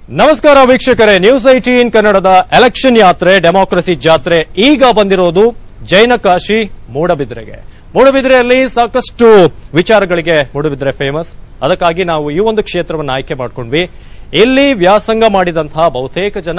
ನಮಸ್ಕಾರ ವೀಕ್ಷಕರೇ news eighteen ಕನ್ನಡದ ಎಲೆಕ್ಷನ್ ಯಾತ್ರೆ ಡೆಮಾಕ್ರಸಿ ಜಾತ್ರೆ ಈಗ ಬಂದಿರೋದು ಜೈನಕಾಶಿ ಮೂಡಬಿದ್ರೆಗೆ ಮೂಡಬಿದ್ರೆಯಲ್ಲಿ ಸಾಕಷ್ಟು ವಿಚಾರಗಳಿಗೆ ಮೂಡಬಿದ್ರೆ ಫೇಮಸ್ ಅದಕ್ಕಾಗಿ ನಾವು ಈ ಒಂದು ಕ್ಷೇತ್ರವನ್ನು ಆಯ್ಕೆ ಮಾಡ್ಕೊಂಡ್ವಿ ಇಲ್ಲಿ ವ್ಯಾಸಂಗ ಮಾಡಿದಂತಹ ಬಹುತೇಕ ಜನ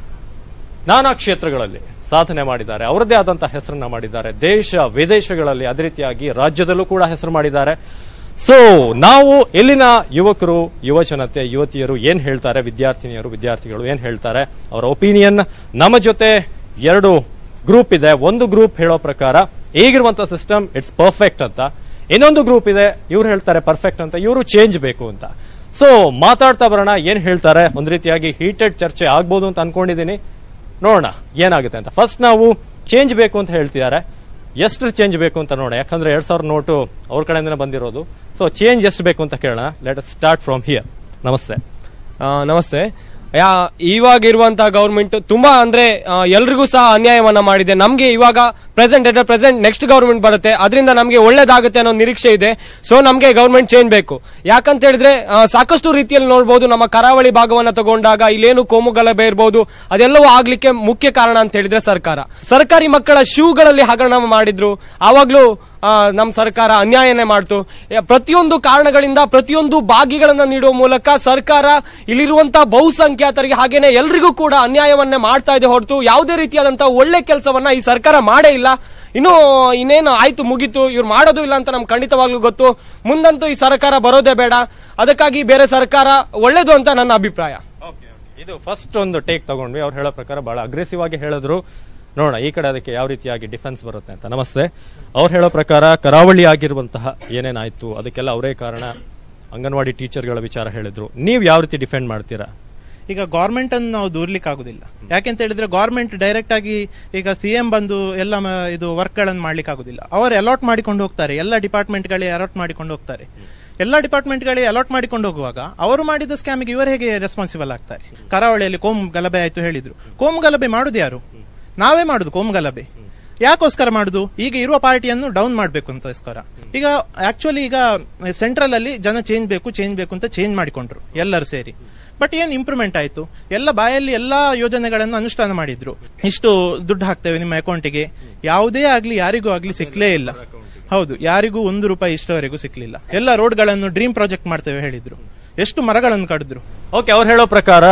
ನಾನಾ ಕ್ಷೇತ್ರಗಳಲ್ಲಿ ಸಾಧನೆ ಮಾಡಿದ್ದಾರೆ ಅವರದೇ ಆದಂತಹ ಹೆಸರನ್ನ ಮಾಡಿದ್ದಾರೆ ದೇಶ ವಿದೇಶಗಳಲ್ಲಿ ಅದೇ ರೀತಿಯಾಗಿ ರಾಜ್ಯದಲ್ಲೂ ಕೂಡ ಹೆಸರು ಮಾಡಿದ್ದಾರೆ ಸೊ ನಾವು ಇಲ್ಲಿನ ಯುವಕರು ಯುವ ಜನತೆ ಯುವತಿಯರು ಏನ್ ಹೇಳ್ತಾರೆ ವಿದ್ಯಾರ್ಥಿನಿಯರು ವಿದ್ಯಾರ್ಥಿಗಳು ಏನ್ ಹೇಳ್ತಾರೆ ಅವರ ಒಪಿನಿಯನ್ ನಮ್ಮ ಜೊತೆ ಎರಡು ಗ್ರೂಪ್ ಇದೆ ಒಂದು ಗ್ರೂಪ್ ಹೇಳೋ ಪ್ರಕಾರ ಈಗಿರುವಂತಹ ಸಿಸ್ಟಮ್ ಇಟ್ಸ್ ಪರ್ಫೆಕ್ಟ್ ಅಂತ ಇನ್ನೊಂದು ಗ್ರೂಪ್ ಇದೆ ಇವ್ರು ಹೇಳ್ತಾರೆ ಪರ್ಫೆಕ್ಟ್ ಅಂತ ಇವರು ಚೇಂಜ್ ಬೇಕು ಅಂತ ಸೊ ಮಾತಾಡ್ತಾ ಬರೋಣ ಏನ್ ಹೇಳ್ತಾರೆ ಒಂದ್ ರೀತಿಯಾಗಿ ಹೀಟೆಡ್ ಚರ್ಚೆ ಆಗ್ಬೋದು ಅಂತ ಅನ್ಕೊಂಡಿದೀನಿ ನೋಡೋಣ ಏನಾಗುತ್ತೆ ಅಂತ ಫಸ್ಟ್ ನಾವು ಚೇಂಜ್ ಬೇಕು ಅಂತ ಹೇಳ್ತಿದ್ದಾರೆ ಎಷ್ಟು ಚೇಂಜ್ ಬೇಕು ಅಂತ ನೋಡೋಣ ಯಾಕಂದ್ರೆ ಎರಡ್ ಸಾವಿರ ನೋಟು ಅವ್ರ ಕಡೆಯಿಂದನೇ ಬಂದಿರೋದು ಸೊ ಚೇಂಜ್ ಎಷ್ಟು ಬೇಕು ಅಂತ ಕೇಳೋಣ ಲೆಟ್ ಸ್ಟಾರ್ಟ್ ಫ್ರಮ್ ಹಿಯರ್ ನಮಸ್ತೆ ಆ, ನಮಸ್ತೆ ಯಾ ಇವಾಗ ಇರುವಂತಹ ಗೌರ್ಮೆಂಟ್ ತುಂಬಾ ಅಂದ್ರೆ ಆ, ಎಲ್ರಿಗೂ ಸಹ ಅನ್ಯಾಯವನ್ನ ಮಾಡಿದೆ ನಮ್ಗೆ ಇವಾಗ present at present next government ಬರುತ್ತೆ ಅದರಿಂದ ನಮ್ಗೆ ಒಳ್ಳೇದಾಗುತ್ತೆ ಅನ್ನೋ ನಿರೀಕ್ಷೆ ಇದೆ ಸೊ ನಮ್ಗೆ ಗೌರ್ಮೆಂಟ್ ಚೇಂಜ್ ಬೇಕು ಯಾಕಂತ ಹೇಳಿದ್ರೆ ಆ, ಸಾಕಷ್ಟು ರೀತಿಯಲ್ಲಿ ನೋಡಬಹುದು ನಮ್ಮ ಕರಾವಳಿ ಭಾಗವನ್ನ ತಗೊಂಡಾಗ ಇಲ್ಲೇನು ಕೋಮು ಗಲಭೆ ಇರಬಹುದು ಅದೆಲ್ಲವೂ ಆಗ್ಲಿಕ್ಕೆ ಮುಖ್ಯ ಕಾರಣ ಅಂತ ಹೇಳಿದ್ರೆ ಸರ್ಕಾರ ಸರ್ಕಾರಿ ಮಕ್ಕಳ ಶೂಗಳಲ್ಲಿ ಹಗರಣ ಮಾಡಿದ್ರು ಆವಾಗ್ಲೂ ಆ, ನಮ್ಮ ಸರ್ಕಾರ ಅನ್ಯಾಯನೇ ಮಾಡ್ತು ಯ- ಪ್ರತಿಯೊಂದು ಕಾರಣಗಳಿಂದ ಪ್ರತಿಯೊಂದು ಭಾಗಿಗಳನ್ನ ನೀಡುವ ಮೂಲಕ ಸರ್ಕಾರ ಇಲ್ಲಿರುವಂತಹ ಬಹುಸಂಖ್ಯಾತರಿಗೆ ಹಾಗೇನೆ ಎಲ್ರಿಗೂ ಕೂಡ ಅನ್ಯಾಯವನ್ನೇ ಮಾಡ್ತಾ ಇದೆ ಹೊರತು ಯಾವುದೇ ರೀತಿಯಾದಂತಹ ಒಳ್ಳೆ ಕೆಲಸವನ್ನ ಈ ಸರ್ಕಾರ ಮಾಡೇ ಇಲ್ಲ ಇನ್ನು ಇನ್ನೇನು ಆಯ್ತು ಮುಗೀತು ಇವ್ರು ಮಾಡೋದು ಇಲ್ಲ ಅಂತ ನಮ್ಗೆ ಖಂಡಿತವಾಗ್ಲೂ ಗೊತ್ತು ಮುಂದಂತೂ ಈ ಸರ್ಕಾರ ಬರೋದೇ ಬೇಡ ಅದಕ್ಕಾಗಿ ಬೇರೆ ಸರ್ಕಾರ ಒಳ್ಳೇದು ಅಂತ ನನ್ನ ಅಭಿಪ್ರಾಯ ಇದು ಫಸ್ಟ್ ಒಂದು ಟೇಕ್ ತಗೊಂಡ್ವಿ ಅವ್ರು ಹೇಳೋ ಪ್ರಕಾರ ಬಹಳ ಅಗ್ರೆಸಿವ್ ಆಗಿ ಹೇಳಿದ್ರು ನೋಡೋಣ ಈ ಕಡೆ ಅದಕ್ಕೆ ಯಾವ ರೀತಿಯಾಗಿ ಡಿಫೆನ್ಸ್ ಬರುತ್ತೆ ಅಂತ ನಮಸ್ತೆ ಅವ್ರು ಹೇಳೋ ಪ್ರಕಾರ ಕರಾವಳಿ ಆಗಿರುವಂತಹ ಏನೇನಾಯ್ತು ಅದಕ್ಕೆಲ್ಲ ಅವರೇ ಕಾರಣ ಅಂಗನವಾಡಿ ಟೀಚರ್ಗಳ ವಿಚಾರ ಹೇಳಿದ್ರು ನೀವು ಯಾವ ರೀತಿ ಡಿಫೆಂಡ್ ಮಾಡ್ತೀರಾ ಈಗ ಗೌರ್ಮೆಂಟ್ ಅನ್ನು ನಾವು ದೂರ್ಲಿಕ್ಕೆ ಆಗುದಿಲ್ಲ ಯಾಕೆಂತ ಹೇಳಿದ್ರೆ ಗೌರ್ಮೆಂಟ್ ಡೈರೆಕ್ಟ್ ಆಗಿ ಈಗ ಸಿ ಎಂ ಬಂದು ಎಲ್ಲ ಮ- ಇದು ವರ್ಕ್ ಗಳನ್ನು ಮಾಡ್ಲಿಕ್ಕೆ ಆಗುದಿಲ್ಲ ಅವರು ಅಲಾಟ್ ಮಾಡಿಕೊಂಡು ಹೋಗ್ತಾರೆ ಎಲ್ಲ ಡಿಪಾರ್ಟ್ಮೆಂಟ್ ಗಳಿಗೆ ಅಲಾಟ್ ಮಾಡಿಕೊಂಡು ಹೋಗ್ತಾರೆ ಎಲ್ಲ ಡಿಪಾರ್ಟ್ಮೆಂಟ್ ಗಳಿಗೆ ಅಲಾಟ್ ಮಾಡಿಕೊಂಡು ಹೋಗುವಾಗ ಅವರು ಮಾಡಿದ ಸ್ಕ್ಯಾಮಿಗೆ ಇವರು ಹೇಗೆ ರೆಸ್ಪಾನ್ಸಿಬಲ್ ಆಗ್ತಾರೆ ಕರಾವಳಿಯಲ್ಲಿ ಕೋಮು ಗಲಭೆ ಆಯ್ತು ಹೇಳಿದ್ರು ಕೋಮು ಗಲಭೆ ಮಾಡುದು ಯಾರು ನಾವೇ ಮಾಡುದು ಕೋಮು ಗಲಭೆ ಯಾಕೋಸ್ಕರ ಮಾಡುದು ಈಗ ಇರುವ ಪಾರ್ಟಿಯನ್ನು ಡೌನ್ ಮಾಡಬೇಕು ಅಂತಸ್ಕರ ಈಗ ಆಕ್ಚುಲಿ ಈಗ ಸೆಂಟ್ರಲ್ ಅಲ್ಲಿ ಜನ ಚೇಂಜ್ ಬೇಕು ಚೇಂಜ್ ಬೇಕು ಅಂತ ಚೇಂಜ್ ಮಾಡಿಕೊಂಡ್ರು ಎಲ್ಲರೂ ಸೇರಿ ಬಟ್ ಏನ್ ಇಂಪ್ರೂವ್ಮೆಂಟ್ ಆಯ್ತು ಎಲ್ಲ ಬಾಯಲ್ಲಿ ಎಲ್ಲಾ ಯೋಜನೆಗಳನ್ನು ಅನುಷ್ಠಾನ ಮಾಡಿದ್ರು ಇಷ್ಟು ದುಡ್ಡು ಹಾಕ್ತೇವೆ ನಿಮ್ಮ ಅಕೌಂಟಿಗೆ ಯಾವುದೇ ಆಗ್ಲಿ ಯಾರಿಗೂ ಆಗ್ಲಿ ಸಿಕ್ಲೇ ಇಲ್ಲ ಹೌದು ಯಾರಿಗೂ ಒಂದು ರೂಪಾಯಿ ಇಷ್ಟವರೆಗೂ ಸಿಕ್ಲಿಲ್ಲ ಎಲ್ಲ ರೋಡ್ಗಳನ್ನು ಡ್ರೀಮ್ ಪ್ರಾಜೆಕ್ಟ್ ಮಾಡ್ತೇವೆ ಹೇಳಿದ್ರು ಎಷ್ಟು ಮರಗಳನ್ನು ಕಡಿದ್ರು ಓಕೆ ಅವ್ರು ಹೇಳೋ ಪ್ರಕಾರ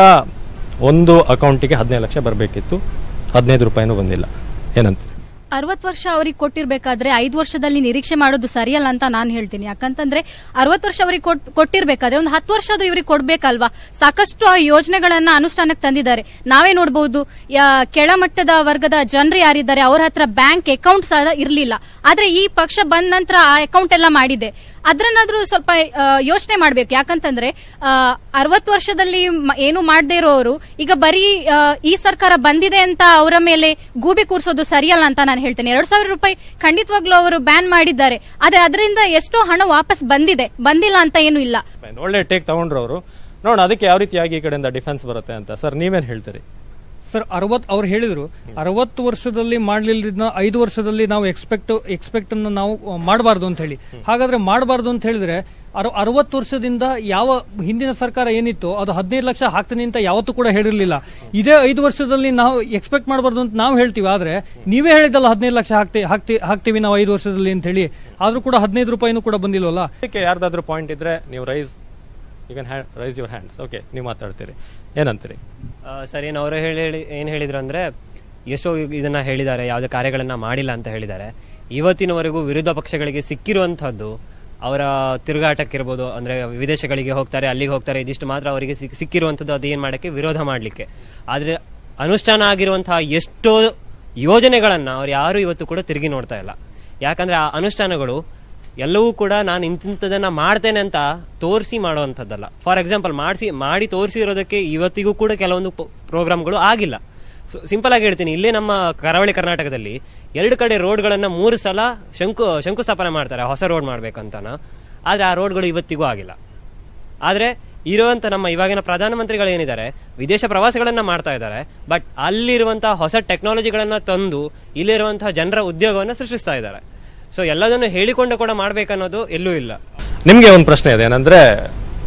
ಒಂದು ಅಕೌಂಟಿಗೆ ಹದಿನೈದು ಲಕ್ಷ ಬರಬೇಕಿತ್ತು ಹದಿನೈದು ರೂಪಾಯಿನೂ ಬಂದಿಲ್ಲ ಏನಂತ ಅರವತ್ತು ವರ್ಷ ಅವ್ರಿಗೆ ಕೊಟ್ಟಿರ್ಬೇಕಾದ್ರೆ ಐದು ವರ್ಷದಲ್ಲಿ ನಿರೀಕ್ಷೆ ಮಾಡೋದು ಸರಿಯಲ್ಲ ಅಂತ ನಾನು ಹೇಳ್ತೀನಿ ಯಾಕಂತಂದ್ರೆ ಅರವತ್ತು ವರ್ಷ ಅವ್ರಿಗೆ ಕೊಟ್- ಕೊಟ್ಟಿರ್ಬೇಕಾದ್ರೆ ಒಂದು ಹತ್ತು ವರ್ಷ ಆದ್ರೂ ಇವ್ರಿಗೆ ಕೊಡ್ಬೇಕಲ್ವಾ ಸಾಕಷ್ಟು ಆ ಯೋಜನೆಗಳನ್ನ ಅನುಷ್ಠಾನಕ್ಕೆ ತಂದಿದ್ದಾರೆ ನಾವೇ ನೋಡಬಹುದು ಕೆಳಮಟ್ಟದ ವರ್ಗದ ಜನರು ಯಾರಿದ್ದಾರೆ ಅವ್ರ ಹತ್ರ ಬ್ಯಾಂಕ್ ಅಕೌಂಟ್ ಸಹ ಇರಲಿಲ್ಲ ಆದ್ರೆ ಈ ಪಕ್ಷ ಬಂದ ನಂತರ ಆ ಅಕೌಂಟ್ ಎಲ್ಲ ಮಾಡಿದೆ ಅದ್ರನ್ನಾದ್ರೂ ಸ್ವಲ್ಪ ಯೋಚನೆ ಮಾಡ್ಬೇಕು ಯಾಕಂತಂದ್ರೆ ಅರವತ್ತು ವರ್ಷದಲ್ಲಿ ಮ- ಏನು ಮಾಡದೇ ಇರೋರು ಈಗ ಬರೀ ಆ, ಈ ಸರ್ಕಾರ ಬಂದಿದೆ ಅಂತ ಅವರ ಮೇಲೆ ಗೂಬೆ ಕೂರಿಸೋದು ಸರಿಯಲ್ಲ ಅಂತ ನಾನು ಹೇಳ್ತೇನೆ ಎರಡ್ ಸಾವಿರ ರೂಪಾಯಿ ಖಂಡಿತವಾಗ್ಲೂ ಅವರು ಬ್ಯಾನ್ ಮಾಡಿದ್ದಾರೆ ಆದ್ರೆ ಅದರಿಂದ ಎಷ್ಟೋ ಹಣ ವಾಪಸ್ ಬಂದಿದೆ ಬಂದಿಲ್ಲ ಅಂತ ಏನು ಇಲ್ಲ Fine. ಒಳ್ಳೆ ಟೇಕ್ ತಗೊಂಡ್ರು ಅವರು ನೋಡೋಣ ಅದಕ್ಕೆ ಯಾವ ರೀತಿಯಾಗಿ ಈ ಕಡೆಯಿಂದ ಡಿಫೆನ್ಸ್ ಬರುತ್ತೆ ಅಂತ ಸರ್ ನೀವೇನ್ ಹೇಳ್ತೀರಿ ಸರ್ ಅರವತ್ ಅವ್ರು ಹೇಳಿದ್ರು ಅರವತ್ತು ವರ್ಷದಲ್ಲಿ ಮಾಡ್ಲಿಲ್ಲದ್ನ ಐದು ವರ್ಷದಲ್ಲಿ ನಾವು ಎಕ್ಸ್ಪೆಕ್ಟ್ ಎಕ್ಸ್ಪೆಕ್ಟ್ ಅನ್ನು ನಾವು ಮಾಡಬಾರ್ದು ಅಂತ ಹೇಳಿ ಹಾಗಾದ್ರೆ ಮಾಡಬಾರ್ದು ಅಂತ ಹೇಳಿದ್ರೆ ಅರ- ಅರವತ್ತು ವರ್ಷದಿಂದ ಯಾವ ಹಿಂದಿನ ಸರ್ಕಾರ ಏನಿತ್ತು ಅದು ಹದಿನೈದು ಲಕ್ಷ ಹಾಕ್ತೀನಿ ಅಂತ ಯಾವತ್ತೂ ಕೂಡ ಹೇಳಿರ್ಲಿಲ್ಲ ಇದೇ ಐದು ವರ್ಷದಲ್ಲಿ ನಾವು ಎಕ್ಸ್ಪೆಕ್ಟ್ ಮಾಡಬಾರ್ದು ಅಂತ ನಾವು ಹೇಳ್ತೀವಿ ಆದ್ರೆ ನೀವೇ ಹೇಳಿದಲ್ಲ ಹದಿನೈದು ಲಕ್ಷ ಹಾಕ್ತಿ ಹಾಕ್ತಿ ಹಾಕ್ತೀವಿ ನಾವು ಐದು ವರ್ಷದಲ್ಲಿ ಅಂತ ಹೇಳಿ ಆದ್ರೂ ಕೂಡ ಹದಿನೈದು ರೂಪಾಯಿನೂ ಕೂಡ ಬಂದಿಲ್ವಲ್ಲ ಅದಕ್ಕೆ ಯಾರ್ದಾದ್ರೂ ಪಾಯಿಂಟ್ ಇದ್ರೆ ನೀವು raise you can raise your hands okay ನೀವು ಮಾತಾಡ್ತೀರಿ ಏನಂತೀರಿ ಆ, ಸರ್ ಏನು ಅವರು ಹೇಳಿ ಹೇಳಿ ಏನು ಹೇಳಿದ್ರು ಅಂದ್ರೆ ಎಷ್ಟೋ ಇದನ್ನ ಹೇಳಿದ್ದಾರೆ ಯಾವುದೇ ಕಾರ್ಯಗಳನ್ನ ಮಾಡಿಲ್ಲ ಅಂತ ಹೇಳಿದ್ದಾರೆ ಇವತ್ತಿನವರೆಗೂ ವಿರೋಧ ಪಕ್ಷಗಳಿಗೆ ಸಿಕ್ಕಿರುವಂತಹದ್ದು ಅವರ ತಿರುಗಾಟಕ್ಕಿರ್ಬೋದು ಅಂದ್ರೆ ವಿದೇಶಗಳಿಗೆ ಹೋಗ್ತಾರೆ ಅಲ್ಲಿಗೆ ಹೋಗ್ತಾರೆ ಇದಿಷ್ಟು ಮಾತ್ರ ಅವರಿಗೆ ಸಿಕ್- ಸಿಕ್ಕಿರುವಂತದ್ದು ಅದು ಏನ್ ಮಾಡಕ್ಕೆ ವಿರೋಧ ಮಾಡಲಿಕ್ಕೆ ಆದ್ರೆ ಅನುಷ್ಠಾನ ಆಗಿರುವಂತಹ ಎಷ್ಟೋ ಯೋಜನೆಗಳನ್ನ ಅವ್ರು ಯಾರು ಇವತ್ತು ಕೂಡ ತಿರುಗಿ ನೋಡ್ತಾ ಇಲ್ಲ ಯಾಕಂದ್ರೆ ಆ ಅನುಷ್ಠಾನಗಳು ಎಲ್ಲವೂ ಕೂಡ ನಾನು ಇಂತಿಂಥದನ್ನ ಮಾಡ್ತೇನೆ ಅಂತ ತೋರಿಸಿ ಮಾಡುವಂಥದ್ದಲ್ಲ ಫಾರ್ ಎಕ್ಸಾಂಪಲ್ ಮಾಡಿಸಿ ಮಾಡಿ ತೋರಿಸಿರೋದಕ್ಕೆ ಇವತ್ತಿಗೂ ಕೂಡ ಕೆಲವೊಂದು ಪ್ರೋಗ್ರಾಮ್ಗಳು ಆಗಿಲ್ಲ ಸಿಂಪಲ್ ಆಗಿ ಹೇಳ್ತೀನಿ ಇಲ್ಲೇ ನಮ್ಮ ಕರಾವಳಿ ಕರ್ನಾಟಕದಲ್ಲಿ ಎರಡು ಕಡೆ ರೋಡ್ಗಳನ್ನ ಮೂರು ಸಲ ಶಂಕು ಶಂಕುಸ್ಥಾಪನೆ ಮಾಡ್ತಾರೆ ಹೊಸ ರೋಡ್ ಮಾಡ್ಬೇಕಂತಾನ ಆದ್ರೆ ಆ ರೋಡ್ಗಳು ಇವತ್ತಿಗೂ ಆಗಿಲ್ಲ ಆದ್ರೆ ಇರುವಂತ ನಮ್ಮ ಇವಾಗಿನ ಪ್ರಧಾನಮಂತ್ರಿಗಳು ಏನಿದ್ದಾರೆ ವಿದೇಶ ಪ್ರವಾಸಗಳನ್ನ ಮಾಡ್ತಾ ಇದ್ದಾರೆ ಬಟ್ ಅಲ್ಲಿರುವಂತಹ ಹೊಸ ಟೆಕ್ನಾಲಜಿಗಳನ್ನ ತಂದು ಇಲ್ಲಿರುವಂತಹ ಜನರ ಉದ್ಯೋಗವನ್ನ ಸೃಷ್ಟಿಸ್ತಾ ಇದ್ದಾರೆ ಸೊ ಎಲ್ಲದನ್ನು ಹೇಳಿಕೊಂಡು ಕೂಡ ಮಾಡ್ಬೇಕನ್ನೋದು ಎಲ್ಲೂ ಇಲ್ಲ ನಿಮ್ಗೆ ಒಂದು ಪ್ರಶ್ನೆ ಇದೆ ಏನಂದ್ರೆ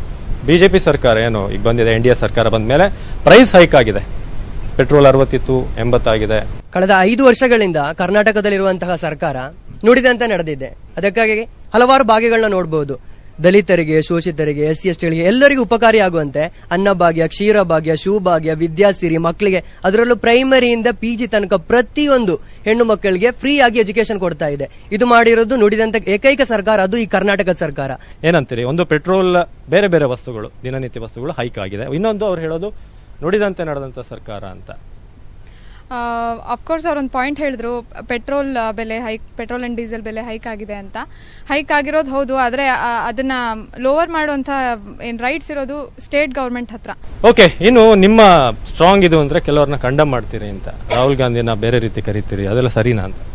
ಬಿಜೆಪಿ ಸರ್ಕಾರ ಏನು ಈಗ ಬಂದಿದೆ ಎನ್ ಡಿ ಎ ಸರ್ಕಾರ ಬಂದ ಮೇಲೆ ಪ್ರೈಸ್ ಹೈಕ್ ಆಗಿದೆ ಪೆಟ್ರೋಲ್ ಅರವತ್ತಿತ್ತು ಎಂಬತ್ತಾಗಿದೆ ಕಳೆದ ಐದು ವರ್ಷಗಳಿಂದ ಕರ್ನಾಟಕದಲ್ಲಿರುವಂತಹ ಸರ್ಕಾರ ನುಡಿದಂತೆ ನಡೆದಿದೆ ಅದಕ್ಕಾಗಿ ಹಲವಾರು ಭಾಗ್ಯಗಳನ್ನ ನೋಡಬಹುದು ದಲಿತರಿಗೆ ಶೋಷಿತರಿಗೆ ಎಸ್ ಸಿ ಎಸ್ ಟಿಗಳಿಗೆ ಎಲ್ಲರಿಗೂ ಉಪಕಾರಿಯಾಗುವಂತೆ ಅನ್ನಭಾಗ್ಯ ಕ್ಷೀರಭಾಗ್ಯ ಶೂಭಾಗ್ಯ ವಿದ್ಯಾಸಿರಿ ಮಕ್ಕಳಿಗೆ ಅದರಲ್ಲೂ ಪ್ರೈಮರಿಯಿಂದ ಪಿ ಜಿ ತನಕ ಪ್ರತಿಯೊಂದು ಹೆಣ್ಣು ಮಕ್ಕಳಿಗೆ ಫ್ರೀ ಆಗಿ ಎಜುಕೇಶನ್ ಕೊಡ್ತಾ ಇದೆ ಇದು ಮಾಡಿರೋದು ನುಡಿದಂತ ಏಕೈಕ ಸರ್ಕಾರ ಅದು ಈ ಕರ್ನಾಟಕದ ಸರ್ಕಾರ ಏನಂತೀರಿ ಒಂದು ಪೆಟ್ರೋಲ್ ಬೇರೆ ಬೇರೆ ವಸ್ತುಗಳು ದಿನನಿತ್ಯ ವಸ್ತುಗಳು ಹೈಕ್ ಆಗಿದೆ ಇನ್ನೊಂದು ಅವ್ರು ಹೇಳೋದು ನುಡಿದಂತೆ ನಡೆದಂತ ಸರ್ಕಾರ ಅಂತ ಅಫ್ಕೋರ್ಸ್ ಅವ್ರು ಒಂದು ಪಾಯಿಂಟ್ ಹೇಳಿದ್ರು ಪೆಟ್ರೋಲ್ ಬೆಲೆ ಹೈಕ್ ಪೆಟ್ರೋಲ್ ಅಂಡ್ ಡೀಸೆಲ್ ಬೆಲೆ ಹೈಕ್ ಆಗಿದೆ ಅಂತ ಹೈಕ್ ಆಗಿರೋದು ಹೌದು ಆದರೆ ಅದನ್ನ ಲೋವರ್ ಮಾಡುವಂಥ ಏನು ರೈಟ್ಸ್ ಇರೋದು ಸ್ಟೇಟ್ ಗೌರ್ಮೆಂಟ್ ಹತ್ರ ಓಕೆ ಇನ್ನು ನಿಮ್ಮ ಸ್ಟ್ರಾಂಗ್ ಇದು ಅಂದ್ರೆ ಕೆಲವ್ರನ್ನ ಕಂಡಮ್ ಮಾಡ್ತೀರಿ ಅಂತ ರಾಹುಲ್ ಗಾಂಧಿನ ಬೇರೆ ರೀತಿ ಕರಿತೀರಿ ಅದೆಲ್ಲ ಸರಿನಾ ಅಂತ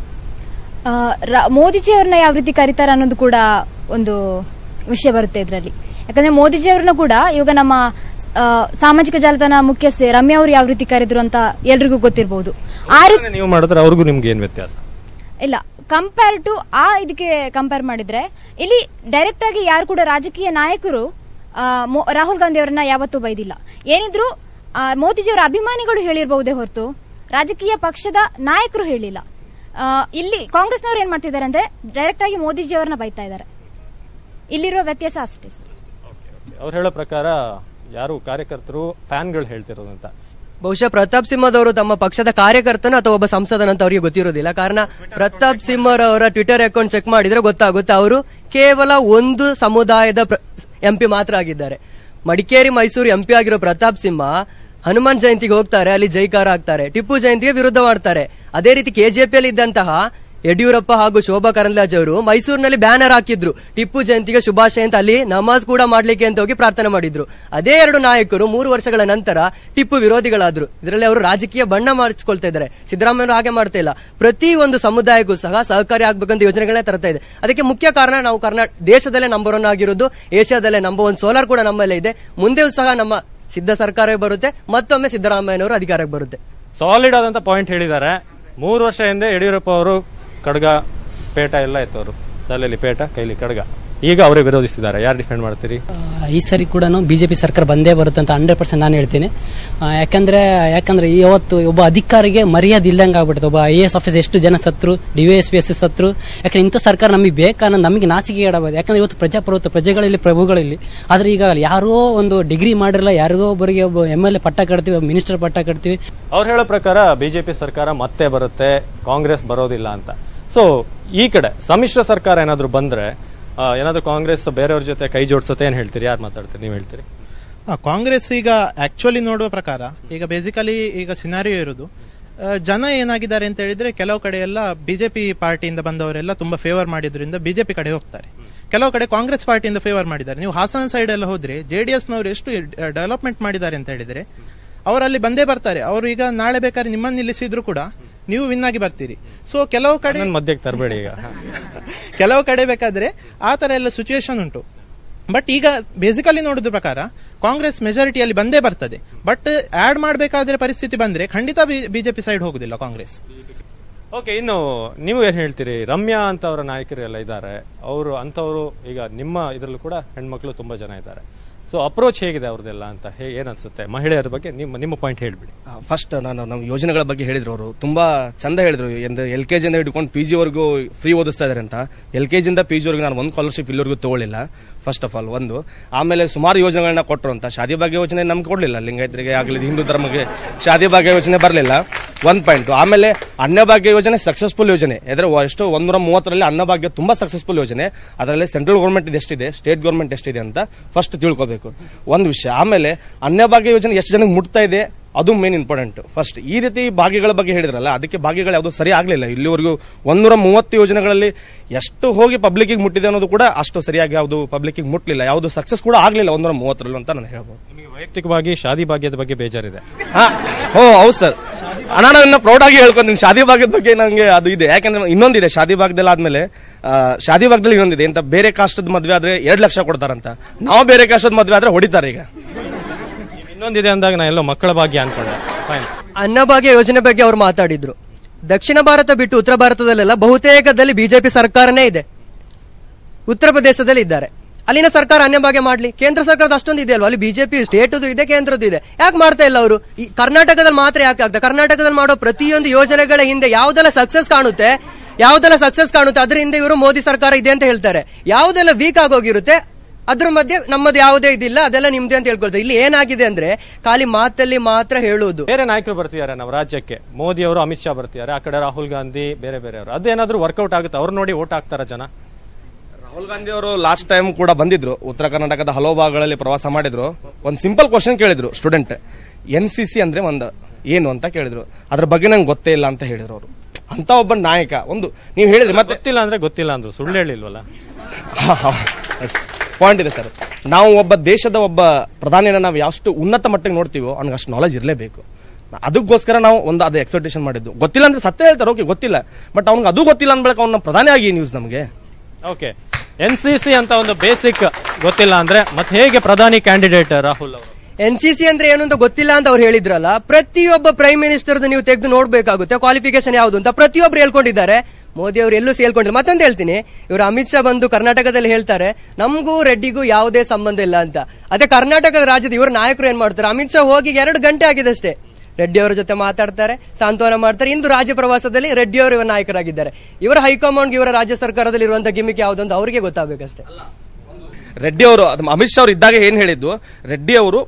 ಆ, ರ- ಮೋದಿಜಿ ಅವ್ರನ್ನ ಯಾವ ರೀತಿ ಕರೀತಾರೆ ಅನ್ನೋದು ಕೂಡ ಒಂದು ವಿಷಯ ಬರುತ್ತೆ ಇದರಲ್ಲಿ ಯಾಕಂದ್ರೆ ಮೋದಿಜಿ ಅವ್ರನ್ನ ಕೂಡ ಇವಾಗ ನಮ್ಮ ಆ, ಸಾಮಾಜಿಕ ಜಾಲತಾಣ ಮುಖ್ಯಸ್ಥೆ ರಮ್ಯಾ ಅವರು ಯಾವ ರೀತಿ ಕರೆದ್ರು ಅಂತ ಎಲ್ರಿಗೂ ಗೊತ್ತಿರಬಹುದು ಆ ರೀತಿ ನೀವು ಮಾಡಿದ್ರೆ ಅವ್ರಿಗೂ ನಿಮ್ಗೆ ಏನ್ ವ್ಯತ್ಯಾಸ ಇಲ್ಲ ಕಂಪೇರ್ ಟು ಆ ಇದಕ್ಕೆ ಕಂಪೇರ್ ಮಾಡಿದ್ರೆ ಇಲ್ಲಿ ಡೈರೆಕ್ಟ್ ಆಗಿ ಯಾರು ಕೂಡ ರಾಜಕೀಯ ನಾಯಕರು ಆ, ಮೊ- ರಾಹುಲ್ ಗಾಂಧಿ ಅವರನ್ನ ಯಾವತ್ತೂ ಬೈದಿಲ್ಲ ಏನಿದ್ರು ಆ, ಮೋದಿಜಿಯವರ ಅಭಿಮಾನಿಗಳು ಹೇಳಿರಬಹುದೇ ಹೊರತು ರಾಜಕೀಯ ಪಕ್ಷದ ನಾಯಕರು ಹೇಳಿಲ್ಲ ಆ, ಇಲ್ಲಿ ಕಾಂಗ್ರೆಸ್ನವರು ಏನ್ ಮಾಡ್ತಿದ್ದಾರೆ ಅಂದ್ರೆ ಡೈರೆಕ್ಟ್ ಆಗಿ ಮೋದಿಜಿ ಅವರನ್ನ ಬೈತಾ ಇದ್ದಾರೆ ಇಲ್ಲಿರುವ ವ್ಯತ್ಯಾಸ ಅಷ್ಟೇ ಸರ್ ಅವ್ರು ಹೇಳೋ ಪ್ರಕಾರ ಯಾರು ಕಾರ್ಯಕರ್ತರು ಫ್ಯಾನ್ಗಳು ಹೇಳ್ತಿರೋದು ಅಂತ ಬಹುಶಃ ಪ್ರತಾಪ್ ಸಿಂಹದವರು ತಮ್ಮ ಪಕ್ಷದ ಕಾರ್ಯಕರ್ತನ ಅಥವಾ ಒಬ್ಬ ಸಂಸದನಂತ ಅವರಿಗೆ ಗೊತ್ತಿರೋದಿಲ್ಲ ಕಾರಣ ಪ್ರತಾಪ್ ಸಿಂಹರವರ ಟ್ವಿಟರ್ ಅಕೌಂಟ್ ಚೆಕ್ ಮಾಡಿದ್ರೆ ಗೊತ್ತಾಗುತ್ತೆ ಅವರು ಕೇವಲ ಒಂದು ಸಮುದಾಯದ ಎಂಪಿ ಮಾತ್ರ ಆಗಿದ್ದಾರೆ ಮಡಿಕೇರಿ ಮೈಸೂರು ಎಂಪಿ ಆಗಿರೋ ಪ್ರತಾಪ್ ಸಿಂಹ ಹನುಮಾನ್ ಜಯಂತಿಗೆ ಹೋಗ್ತಾರೆ ಅಲ್ಲಿ ಜೈಕಾರ ಆಗ್ತಾರೆ ಟಿಪ್ಪು ಜಯಂತಿಗೆ ವಿರುದ್ಧ ಮಾಡ್ತಾರೆ ಅದೇ ರೀತಿ ಕೆಜೆಪಿಯಲ್ಲಿ ಇದ್ದಂತಹ ಯಡಿಯೂರಪ್ಪ ಹಾಗೂ ಶೋಭಾ ಕರಂದ್ಲಾಜೆ ಅವರು ಮೈಸೂರಿನಲ್ಲಿ ಬ್ಯಾನರ್ ಹಾಕಿದ್ರು ಟಿಪ್ಪು ಜಯಂತಿಗೆ ಶುಭಾಶಯ ಅಂತ ಅಲ್ಲಿ ನಮಾಜ್ ಕೂಡ ಮಾಡ್ಲಿಕ್ಕೆ ಅಂತ ಹೋಗಿ ಪ್ರಾರ್ಥನೆ ಮಾಡಿದ್ರು ಅದೇ ಎರಡು ನಾಯಕರು ಮೂರು ವರ್ಷಗಳ ನಂತರ ಟಿಪ್ಪು ವಿರೋಧಿಗಳಾದ್ರು ಇದರಲ್ಲಿ ಅವರು ರಾಜಕೀಯ ಬಣ್ಣ ಮಾಡಿಸ್ಕೊಳ್ತಾ ಇದ್ದಾರೆ ಸಿದ್ದರಾಮಯ್ಯ ಹಾಗೆ ಮಾಡ್ತಾ ಇಲ್ಲ ಪ್ರತಿ ಒಂದು ಸಮುದಾಯಕ್ಕೂ ಸಹ ಸಹಕಾರಿ ಆಗ್ಬೇಕಂತ ಯೋಜನೆಗಳನ್ನ ತರ್ತಾ ಇದೆ ಅದಕ್ಕೆ ಮುಖ್ಯ ಕಾರಣ ನಾವು ಕರ್ನಾಟಕ ದೇಶದಲ್ಲೇ ನಂಬರ್ ಒನ್ ಆಗಿರೋದು ಏಷ್ಯಾದಲ್ಲೇ ನಂಬರ್ ಒನ್ ಸೋಲಾರ್ ಕೂಡ ನಮ್ಮಲ್ಲೇ ಇದೆ ಮುಂದೆಯೂ ಸಹ ನಮ್ಮ ಸಿದ್ಧ ಸರ್ಕಾರವೇ ಬರುತ್ತೆ ಮತ್ತೊಮ್ಮೆ ಸಿದ್ದರಾಮಯ್ಯನವರು ಅಧಿಕಾರಕ್ಕೆ ಬರುತ್ತೆ ಸಾಲಿಡ್ ಆದಂತ ಪಾಯಿಂಟ್ ಹೇಳಿದ್ದಾರೆ ಮೂರು ವರ್ಷ ಹಿಂದೆ ಯಡಿಯೂರಪ್ಪ ಅವರು ಖಡ್ಗ ಪೇಟ ಎಲ್ಲ ಇತ್ತು ಅವರು ತಲೆಯಲ್ಲಿ ಪೇಟ ಕೈಲಿ ಖಡ್ಗ ಈಗ ಅವರೇ ವಿರೋಧಿಸಿದ್ದಾರೆ ಯಾರು ಡಿಫೆಂಡ್ ಮಾಡ್ತೀರಿ ಈ ಸರಿ ಕೂಡ ಬಿಜೆಪಿ ಸರ್ಕಾರ ಬಂದೇ ಬರುತ್ತೆ ಅಂತ ಹಂಡ್ರೆಡ್ ಪರ್ಸೆಂಟ್ ನಾನು ಹೇಳ್ತೀನಿ ಆ, ಯಾಕಂದ್ರೆ ಯಾಕಂದ್ರೆ ಇವತ್ತು ಒಬ್ಬ ಅಧಿಕಾರಿಗೆ ಮರ್ಯಾದೆ ಇಲ್ದಂಗೆ ಆಗ್ಬಿಡುತ್ತೆ ಒಬ್ಬ ಐ ಎಸ್ ಆಫೀಸ್ ಎಷ್ಟು ಜನ ಸತ್ರು ಡಿ ಎಸ್ ಪಿ ಎಸ್ ಸತ್ರು ಯಾಕಂದ್ರೆ ಇಂಥ ಸರ್ಕಾರ ನಮಗೆ ಬೇಕನ್ನೋ ನಮಗೆ ನಾಚಿಕೆ ಇಡಬಹುದು ಯಾಕಂದ್ರೆ ಇವತ್ತು ಪ್ರಜಾಪ್ರಭುತ್ವ ಪ್ರಜೆಗಳಲ್ಲಿ ಪ್ರಭುಗಳಲ್ಲಿ ಆದ್ರೆ ಈಗ ಯಾರೋ ಒಂದು ಡಿಗ್ರಿ ಮಾಡಿರಲ್ಲ ಯಾರಿಗೋ ಒಬ್ಬರಿಗೆ ಒಬ್ಬ ಎಮ್ ಎಲ್ ಎ ಪಟ್ಟ ಕಟ್ತೀವಿ ಮಿನಿಸ್ಟರ್ ಪಟ್ಟ ಕಟ್ತೀವಿ ಅವ್ರು ಹೇಳೋ ಪ್ರಕಾರ ಬಿಜೆಪಿ ಸರ್ಕಾರ ಮತ್ತೆ ಬರುತ್ತೆ ಕಾಂಗ್ರೆಸ್ ಬರೋದಿಲ್ಲ ಅಂತ ಸೊ ಈ ಕಡೆ ಸಮ್ಮಿಶ್ರ ಸರ್ಕಾರ ಏನಾದ್ರು ಬಂದ್ರೆ ಆ, ಏನಾದ್ರು ಕಾಂಗ್ರೆಸ್ ಬೇರೆಯವ್ರ ಜೊತೆ ಕೈ ಜೋಡಿಸುತ್ತೆ ಏನ್ ಹೇಳ್ತೀರಿ ಯಾರು ಮಾತಾಡ್ತೀರಿ ನೀವು ಹೇಳ್ತೀರಿ ಆ, ಕಾಂಗ್ರೆಸ್ ಈಗ ಆಕ್ಚುಲಿ ನೋಡುವ ಪ್ರಕಾರ ಈಗ ಬೇಸಿಕಲಿ ಈಗ ಸಿನಾರಿಯೋ ಇರೋದು ಆ, ಜನ ಏನಾಗಿದ್ದಾರೆ ಅಂತ ಹೇಳಿದ್ರೆ ಕೆಲವು ಕಡೆ ಎಲ್ಲ ಬಿಜೆಪಿ ಪಾರ್ಟಿಯಿಂದ ಬಂದವರೆಲ್ಲ ತುಂಬಾ ಫೇವರ್ ಮಾಡಿದ್ರಿಂದ ಬಿಜೆಪಿ ಕಡೆ ಹೋಗ್ತಾರೆ ಕೆಲವು ಕಡೆ ಕಾಂಗ್ರೆಸ್ ಪಾರ್ಟಿಯಿಂದ ಫೇವರ್ ಮಾಡಿದ್ದಾರೆ ನೀವು ಹಾಸನ ಸೈಡ್ ಎಲ್ಲ ಹೋದ್ರೆ ಜೆ ಡಿ ಎಸ್ನವರು ಎಷ್ಟು ಡೆವಲಪ್ಮೆಂಟ್ ಮಾಡಿದ್ದಾರೆ ಅಂತ ಹೇಳಿದ್ರೆ ಅವರಲ್ಲಿ ಬಂದೇ ಬರ್ತಾರೆ ಅವರು ಈಗ ನಾಳೆ ಬೇಕಾದ್ರೆ ನಿಮ್ಮನ್ನು ನಿಲ್ಲಿಸಿದ್ರು ಕೂಡ ನೀವು ವಿನ್ ಆಗಿ ಬರ್ತೀರಿ ಸೊ ಕೆಲವು ಕಡೆ ನನ್ನ ಮಧ್ಯಕ್ಕೆ ತರಬೇಡಿ ಈಗ ಕೆಲವು ಕಡೆ ಬೇಕಾದ್ರೆ ಆ ತರ ಎಲ್ಲ ಸಿಚುವೇಶನ್ ಉಂಟು ಬಟ್ ಈಗ ಬೇಸಿಕಲಿ ನೋಡಿದ ಪ್ರಕಾರ ಕಾಂಗ್ರೆಸ್ ಮೆಜಾರಿಟಿಯಲ್ಲಿ ಬಂದೇ ಬರ್ತದೆ ಬಟ್ ಆಡ್ ಮಾಡಬೇಕಾದ್ರೆ ಪರಿಸ್ಥಿತಿ ಬಂದ್ರೆ ಖಂಡಿತ ಬಿಜೆಪಿ ಸೈಡ್ ಹೋಗುದಿಲ್ಲ ಕಾಂಗ್ರೆಸ್ ಓಕೆ ಇನ್ನು ನೀವು ಏನ್ ಹೇಳ್ತೀರಿ ರಮ್ಯಾ ಅಂತ ಅವರ ನಾಯಕರು ಎಲ್ಲ ಇದ್ದಾರೆ ಅವರು ಅಂತವರು ಈಗ ನಿಮ್ಮ ಇದರಲ್ಲೂ ಕೂಡ ಹೆಣ್ಮಕ್ಳು ತುಂಬಾ ಜನ ಇದ್ದಾರೆ ಸೊ ಅಪ್ರೋಚ್ ಹೇಗಿದೆ ಅವ್ರದ್ದೆಲ್ಲ ಅಂತ ಹೇಗೆ ಏನ್ ಅನ್ಸುತ್ತೆ ಮಹಿಳೆಯರ ಬಗ್ಗೆ ನಿಮ್ಮ ನಿಮ್ಮ ಪಾಯಿಂಟ್ ಹೇಳ್ಬಿಡಿ ಫಸ್ಟ್ ನಾನು ನಮ್ಮ ಯೋಜನೆಗಳ ಬಗ್ಗೆ ಹೇಳಿದ್ರು ಅವರು ತುಂಬಾ ಚಂದ ಹೇಳಿದ್ರು ಎಲ್ ಕೆ ಜಿಯಿಂದ ಹಿಡ್ಕೊಂಡು ಪಿ ಜಿವರೆಗೂ ಫ್ರೀ ಓದಿಸ್ತಾ ಇದಾರೆ ಅಂತ ಎಲ್ ಕೆ ಜಿಂದ ಪಿ ಜಿವರೆಗೂ ನಾನು ಒಂದು ಸ್ಕಾಲರ್ಶಿಪ್ ಇಲ್ಲಿವರೆಗೂ ತಗೊಳ್ಳಿಲ್ಲ ಫಸ್ಟ್ ಆಫ್ ಆಲ್ ಒಂದು ಆಮೇಲೆ ಸುಮಾರು ಯೋಜನೆಗಳನ್ನ ಕೊಟ್ಟರು ಅಂತ ಶಾದಿ ಭಾಗ್ಯ ಯೋಜನೆ ನಮ್ಗೆ ಕೊಡಲಿಲ್ಲ ಲಿಂಗಾಯತರಿಗೆ ಆಗಲಿ ಹಿಂದೂ ಧರ್ಮಕ್ಕೆ ಶಾದಿ ಭಾಗ್ಯ ಯೋಜನೆ ಬರಲಿಲ್ಲ ಒಂದ್ ಪಾಯಿಂಟ್ ಆಮೇಲೆ ಅನ್ನಭಾಗ್ಯ ಯೋಜನೆ ಸಕ್ಸಸ್ಫುಲ್ ಯೋಜನೆ ಎದ್ರೆ ಎಷ್ಟು ಒಂದೂರ ಮೂವತ್ತರಲ್ಲಿ ಅನ್ನಭಾಗ್ಯ ತುಂಬಾ ಸಕ್ಸಸ್ಫುಲ್ ಯೋಜನೆ ಅದರಲ್ಲಿ ಸೆಂಟ್ರಲ್ ಗೌರ್ಮೆಂಟ್ ಎಷ್ಟಿದೆ ಸ್ಟೇಟ್ ಗೌರ್ಮೆಂಟ್ ಎಷ್ಟಿದೆ ಅಂತ ಫಸ್ಟ್ ತಿಳ್ಕೊಬೇಕು ಒಂದು ವಿಷಯ ಆಮೇಲೆ ಅನ್ನಭಾಗ್ಯ ಯೋಜನೆ ಎಷ್ಟು ಜನಕ್ಕೆ ಮುಟ್ತಾ ಇದೆ ಅದು ಮೇನ್ ಇಂಪಾರ್ಟೆಂಟ್ ಫಸ್ಟ್ ಈ ರೀತಿ ಭಾಗ್ಯಗಳ ಬಗ್ಗೆ ಹೇಳಿದ್ರಲ್ಲ ಅದಕ್ಕೆ ಭಾಗ್ಯಗಳು ಯಾವುದು ಸರಿ ಆಗಲಿಲ್ಲ ಇಲ್ಲಿವರೆಗೂ ಒಂದೂರ ಮೂವತ್ತು ಯೋಜನೆಗಳಲ್ಲಿ ಎಷ್ಟು ಹೋಗಿ ಪಬ್ಲಿಕ್ಗೆ ಮುಟ್ಟಿದೆ ಅನ್ನೋದು ಕೂಡ ಅಷ್ಟು ಸರಿಯಾಗಿ ಯಾವುದು ಪಬ್ಲಿಕ್ಗೆ ಮುಟ್ಲಿಲ್ಲ ಯಾವುದು ಸಕ್ಸಸ್ ಕೂಡ ಆಗಲಿಲ್ಲ ಒಂದೂರ ಮೂವತ್ತರಲ್ಲೂ ಅಂತ ನಾನು ಹೇಳ್ಬೋದು ನಿಮಗೆ ವೈಯಕ್ತಿಕವಾಗಿ ಶಾದಿ ಭಾಗ್ಯದ ಬಗ್ಗೆ ಬೇಜಾರಿದೆ ಹಾ ಓ ಹೌದು ಸರ್ ಅಣ್ಣ ನಾನು ಪ್ರೌಡ್ ಆಗಿ ಹೇಳ್ಕೊಂತೀನಿ ಶಾದಿ ಭಾಗದ ಬಗ್ಗೆ ನಂಗೆ ಅದು ಇದೆ ಯಾಕಂದ್ರೆ ಇನ್ನೊಂದಿದೆ ಶಾದಿ ಭಾಗದಲ್ಲಿ ಆದ್ಮೇಲೆ ಆ, ಶಾದಿ ಭಾಗದಲ್ಲಿ ಇನ್ನೊಂದಿದೆ ಅಂತ ಬೇರೆ ಕಾಸ್ಟದ ಮದ್ವೆ ಆದ್ರೆ ಎರಡ್ ಲಕ್ಷ ಕೊಡ್ತಾರಂತ ನಾವು ಬೇರೆ ಕಾಸ್ಟದ ಮದ್ವೆ ಆದ್ರೆ ಹೊಡಿತಾರೆ ಈಗ ಇನ್ನೊಂದಿದೆ ಅಂದಾಗ ನಾ ಎಲ್ಲೋ ಮಕ್ಕಳ ಭಾಗ್ಯ ಅನ್ಕೊಂಡೆ ಫೈನ್ ಅನ್ನಭಾಗ್ಯ ಯೋಜನೆ ಬಗ್ಗೆ ಅವರು ಮಾತಾಡಿದ್ರು ದಕ್ಷಿಣ ಭಾರತ ಬಿಟ್ಟು ಉತ್ತರ ಭಾರತದಲ್ಲೆಲ್ಲ ಬಹುತೇಕದಲ್ಲಿ ಬಿಜೆಪಿ ಸರ್ಕಾರನೇ ಇದೆ ಉತ್ತರ ಪ್ರದೇಶದಲ್ಲಿ ಇದ್ದಾರೆ ಅಲ್ಲಿನ ಸರ್ಕಾರ ಅನ್ನಭಾಗ್ಯ ಮಾಡ್ಲಿ ಕೇಂದ್ರ ಸರ್ಕಾರದ ಅಷ್ಟೊಂದು ಇದೆ ಅಲ್ವಾ ಅಲ್ಲಿ ಬಿಜೆಪಿ ಸ್ಟೇಟದು ಇದೆ ಕೇಂದ್ರದ್ದು ಇದೆ ಯಾಕೆ ಮಾಡ್ತಾ ಇಲ್ಲ ಅವರು ಈ ಕರ್ನಾಟಕದಲ್ಲಿ ಮಾತ್ರ ಯಾಕೆ ಆಗ್ತದೆ ಕರ್ನಾಟಕದಲ್ಲಿ ಮಾಡೋ ಪ್ರತಿಯೊಂದು ಯೋಜನೆಗಳ ಹಿಂದೆ ಯಾವ್ದೆಲ್ಲ ಸಕ್ಸಸ್ ಕಾಣುತ್ತೆ ಯಾವ್ದೆಲ್ಲ ಸಕ್ಸಸ್ ಕಾಣುತ್ತೆ ಅದ್ರ ಹಿಂದೆ ಇವರು ಮೋದಿ ಸರ್ಕಾರ ಇದೆ ಅಂತ ಹೇಳ್ತಾರೆ ಯಾವ್ದೆಲ್ಲ ವೀಕ್ ಆಗೋಗಿರುತ್ತೆ ಅದ್ರ ಮಧ್ಯೆ ನಮ್ಮದು ಯಾವುದೇ ಇದಿಲ್ಲ ಅದೆಲ್ಲ ನಿಮ್ದೆ ಅಂತ ಹೇಳ್ಕೊಳ್ತಾರೆ ಇಲ್ಲಿ ಏನಾಗಿದೆ ಅಂದ್ರೆ ಖಾಲಿ ಮಾತಲ್ಲಿ ಮಾತ್ರ ಹೇಳುವುದು ಬೇರೆ ನಾಯಕರು ಬರ್ತಿದ್ದಾರೆ ನಮ್ಮ ರಾಜ್ಯಕ್ಕೆ ಮೋದಿ ಅವರು ಅಮಿತ್ ಶಾ ಬರ್ತಿದ್ದಾರೆ ಆ ಕಡೆ ರಾಹುಲ್ ಗಾಂಧಿ ಬೇರೆ ಬೇರೆಯವರು ಅದೇನಾದ್ರೂ ವರ್ಕೌಟ್ ಆಗುತ್ತೆ ಅವ್ರು ನೋಡಿ ಓಟ್ ಹಾಕ್ತಾರ ಜನ ರಾಹುಲ್ ಗಾಂಧಿ ಅವರು ಲಾಸ್ಟ್ ಟೈಮ್ ಕೂಡ ಬಂದಿದ್ರು ಉತ್ತರ ಕರ್ನಾಟಕದ ಹಲವು ಭಾಗಗಳಲ್ಲಿ ಪ್ರವಾಸ ಮಾಡಿದ್ರು ಒಂದು ಸಿಂಪಲ್ ಕ್ವಶನ್ ಕೇಳಿದ್ರು ಸ್ಟೂಡೆಂಟ್ ಎನ್ ಸಿ ಸಿ ಅಂದ್ರೆ ಒಂದು ಏನು ಅಂತ ಕೇಳಿದ್ರು ಅದ್ರ ಬಗ್ಗೆ ನಂಗೆ ಗೊತ್ತೇ ಇಲ್ಲ ಅಂತ ಹೇಳಿದ್ರು ಅವರು ಅಂತ ಒಬ್ಬ ನಾಯಕ ಒಂದು ನೀವು ಹೇಳಿದ್ರಿ ಮತ್ತೆ ಗೊತ್ತಿಲ್ಲ ಅಂದ್ರೆ ಗೊತ್ತಿಲ್ಲ ಅಂದ್ರು ಸುಳ್ಳು ಹೇಳಿಲ್ವಲ್ಲ ಪಾಯಿಂಟ್ ಇದೆ ಸರ್ ನಾವು ಒಬ್ಬ ದೇಶದ ಒಬ್ಬ ಪ್ರಧಾನಿಯನ್ನ ನಾವು ಯಾವಷ್ಟು ಉನ್ನತ ಮಟ್ಟಿಗೆ ನೋಡ್ತೀವೋ ಅವ್ನಿಗೆ ಅಷ್ಟು ನಾಲೆಜ್ ಇರಲೇಬೇಕು ಅದಕ್ಕೋಸ್ಕರ ನಾವು ಒಂದು ಅದು ಎಕ್ಸ್ಪೆಕ್ಟೇಷನ್ ಮಾಡಿದ್ದು ಗೊತ್ತಿಲ್ಲ ಅಂದ್ರೆ ಸತ್ಯ ಹೇಳ್ತಾರೆ ಓಕೆ ಗೊತ್ತಿಲ್ಲ ಬಟ್ ಅವ್ನಿಗೆ ಅದು ಗೊತ್ತಿಲ್ಲ ಅಂದ್ಬೇಕು ಅವ್ನ ಪ್ರಧಾನಿ ಆಗಿ ನ್ಯೂಸ್ ನಮಗೆ ಓಕೆ ಎನ್ ಸಿ ಸಿ ಅಂತ ಒಂದು ಬೇಸಿಕ್ ಗೊತ್ತಿಲ್ಲ ಅಂದ್ರೆ ಮತ್ತೆ ಹೇಗೆ ಪ್ರಧಾನಿ ಕ್ಯಾಂಡಿಡೇಟ್ ರಾಹುಲ್ ಅವರು ಎನ್ ಸಿ ಸಿ ಅಂದ್ರೆ ಏನು ಅಂತ ಗೊತ್ತಿಲ್ಲ ಅಂತ ಅವ್ರು ಹೇಳಿದ್ರಲ್ಲ ಪ್ರತಿಯೊಬ್ಬ ಪ್ರೈಮ್ ಮಿನಿಸ್ಟರ್ ನೀವು ತೆಗೆದು ನೋಡ್ಬೇಕಾಗುತ್ತೆ ಕ್ವಾಲಿಫಿಕೇಶನ್ ಯಾವುದು ಅಂತ ಪ್ರತಿಯೊಬ್ರು ಹೇಳ್ಕೊಂಡಿದ್ದಾರೆ ಮೋದಿ ಅವರು ಎಲ್ಲೂ ಸೇಲ್ಕೊಂಡಿಲ್ಲ ಮತ್ತೊಂದು ಹೇಳ್ತೀನಿ ಇವರು ಅಮಿತ್ ಶಾ ಬಂದು ಕರ್ನಾಟಕದಲ್ಲಿ ಹೇಳ್ತಾರೆ ನಮಗೂ ರೆಡ್ಡಿಗೂ ಯಾವುದೇ ಸಂಬಂಧ ಇಲ್ಲ ಅಂತ ಅದೇ ಕರ್ನಾಟಕದ ರಾಜ್ಯದ ಇವರು ನಾಯಕರು ಏನ್ ಮಾಡ್ತಾರೆ ಅಮಿತ್ ಶಾ ಹೋಗಿ ಎರಡು ಗಂಟೆ ಆಗಿದೆ ಅಷ್ಟೇ ರೆಡ್ಡಿ ಅವರ ಜೊತೆ ಮಾತಾಡ್ತಾರೆ ಸಾಂತ್ವನ ಮಾಡ್ತಾರೆ ಇಂದು ರಾಜ್ಯ ಪ್ರವಾಸದಲ್ಲಿ ರೆಡ್ಡಿ ಅವರು ಇವರ ನಾಯಕರಾಗಿದ್ದಾರೆ ಇವರ ಹೈಕಮಾಂಡ್ ಇವರ ರಾಜ್ಯ ಸರ್ಕಾರದಲ್ಲಿ ಇರುವಂತಹ ಗಿಮಿಕ್ ಯಾವುದು ಅಂತ ಅವರಿಗೆ ಗೊತ್ತಾಗಬೇಕಷ್ಟೇ ರೆಡ್ಡಿ ಅವರು ಅದು ಅಮಿತ್ ಶಾ ಅವರು ಇದ್ದಾಗ ಏನ್ ಹೇಳಿದ್ದು ರೆಡ್ಡಿ ಅವರು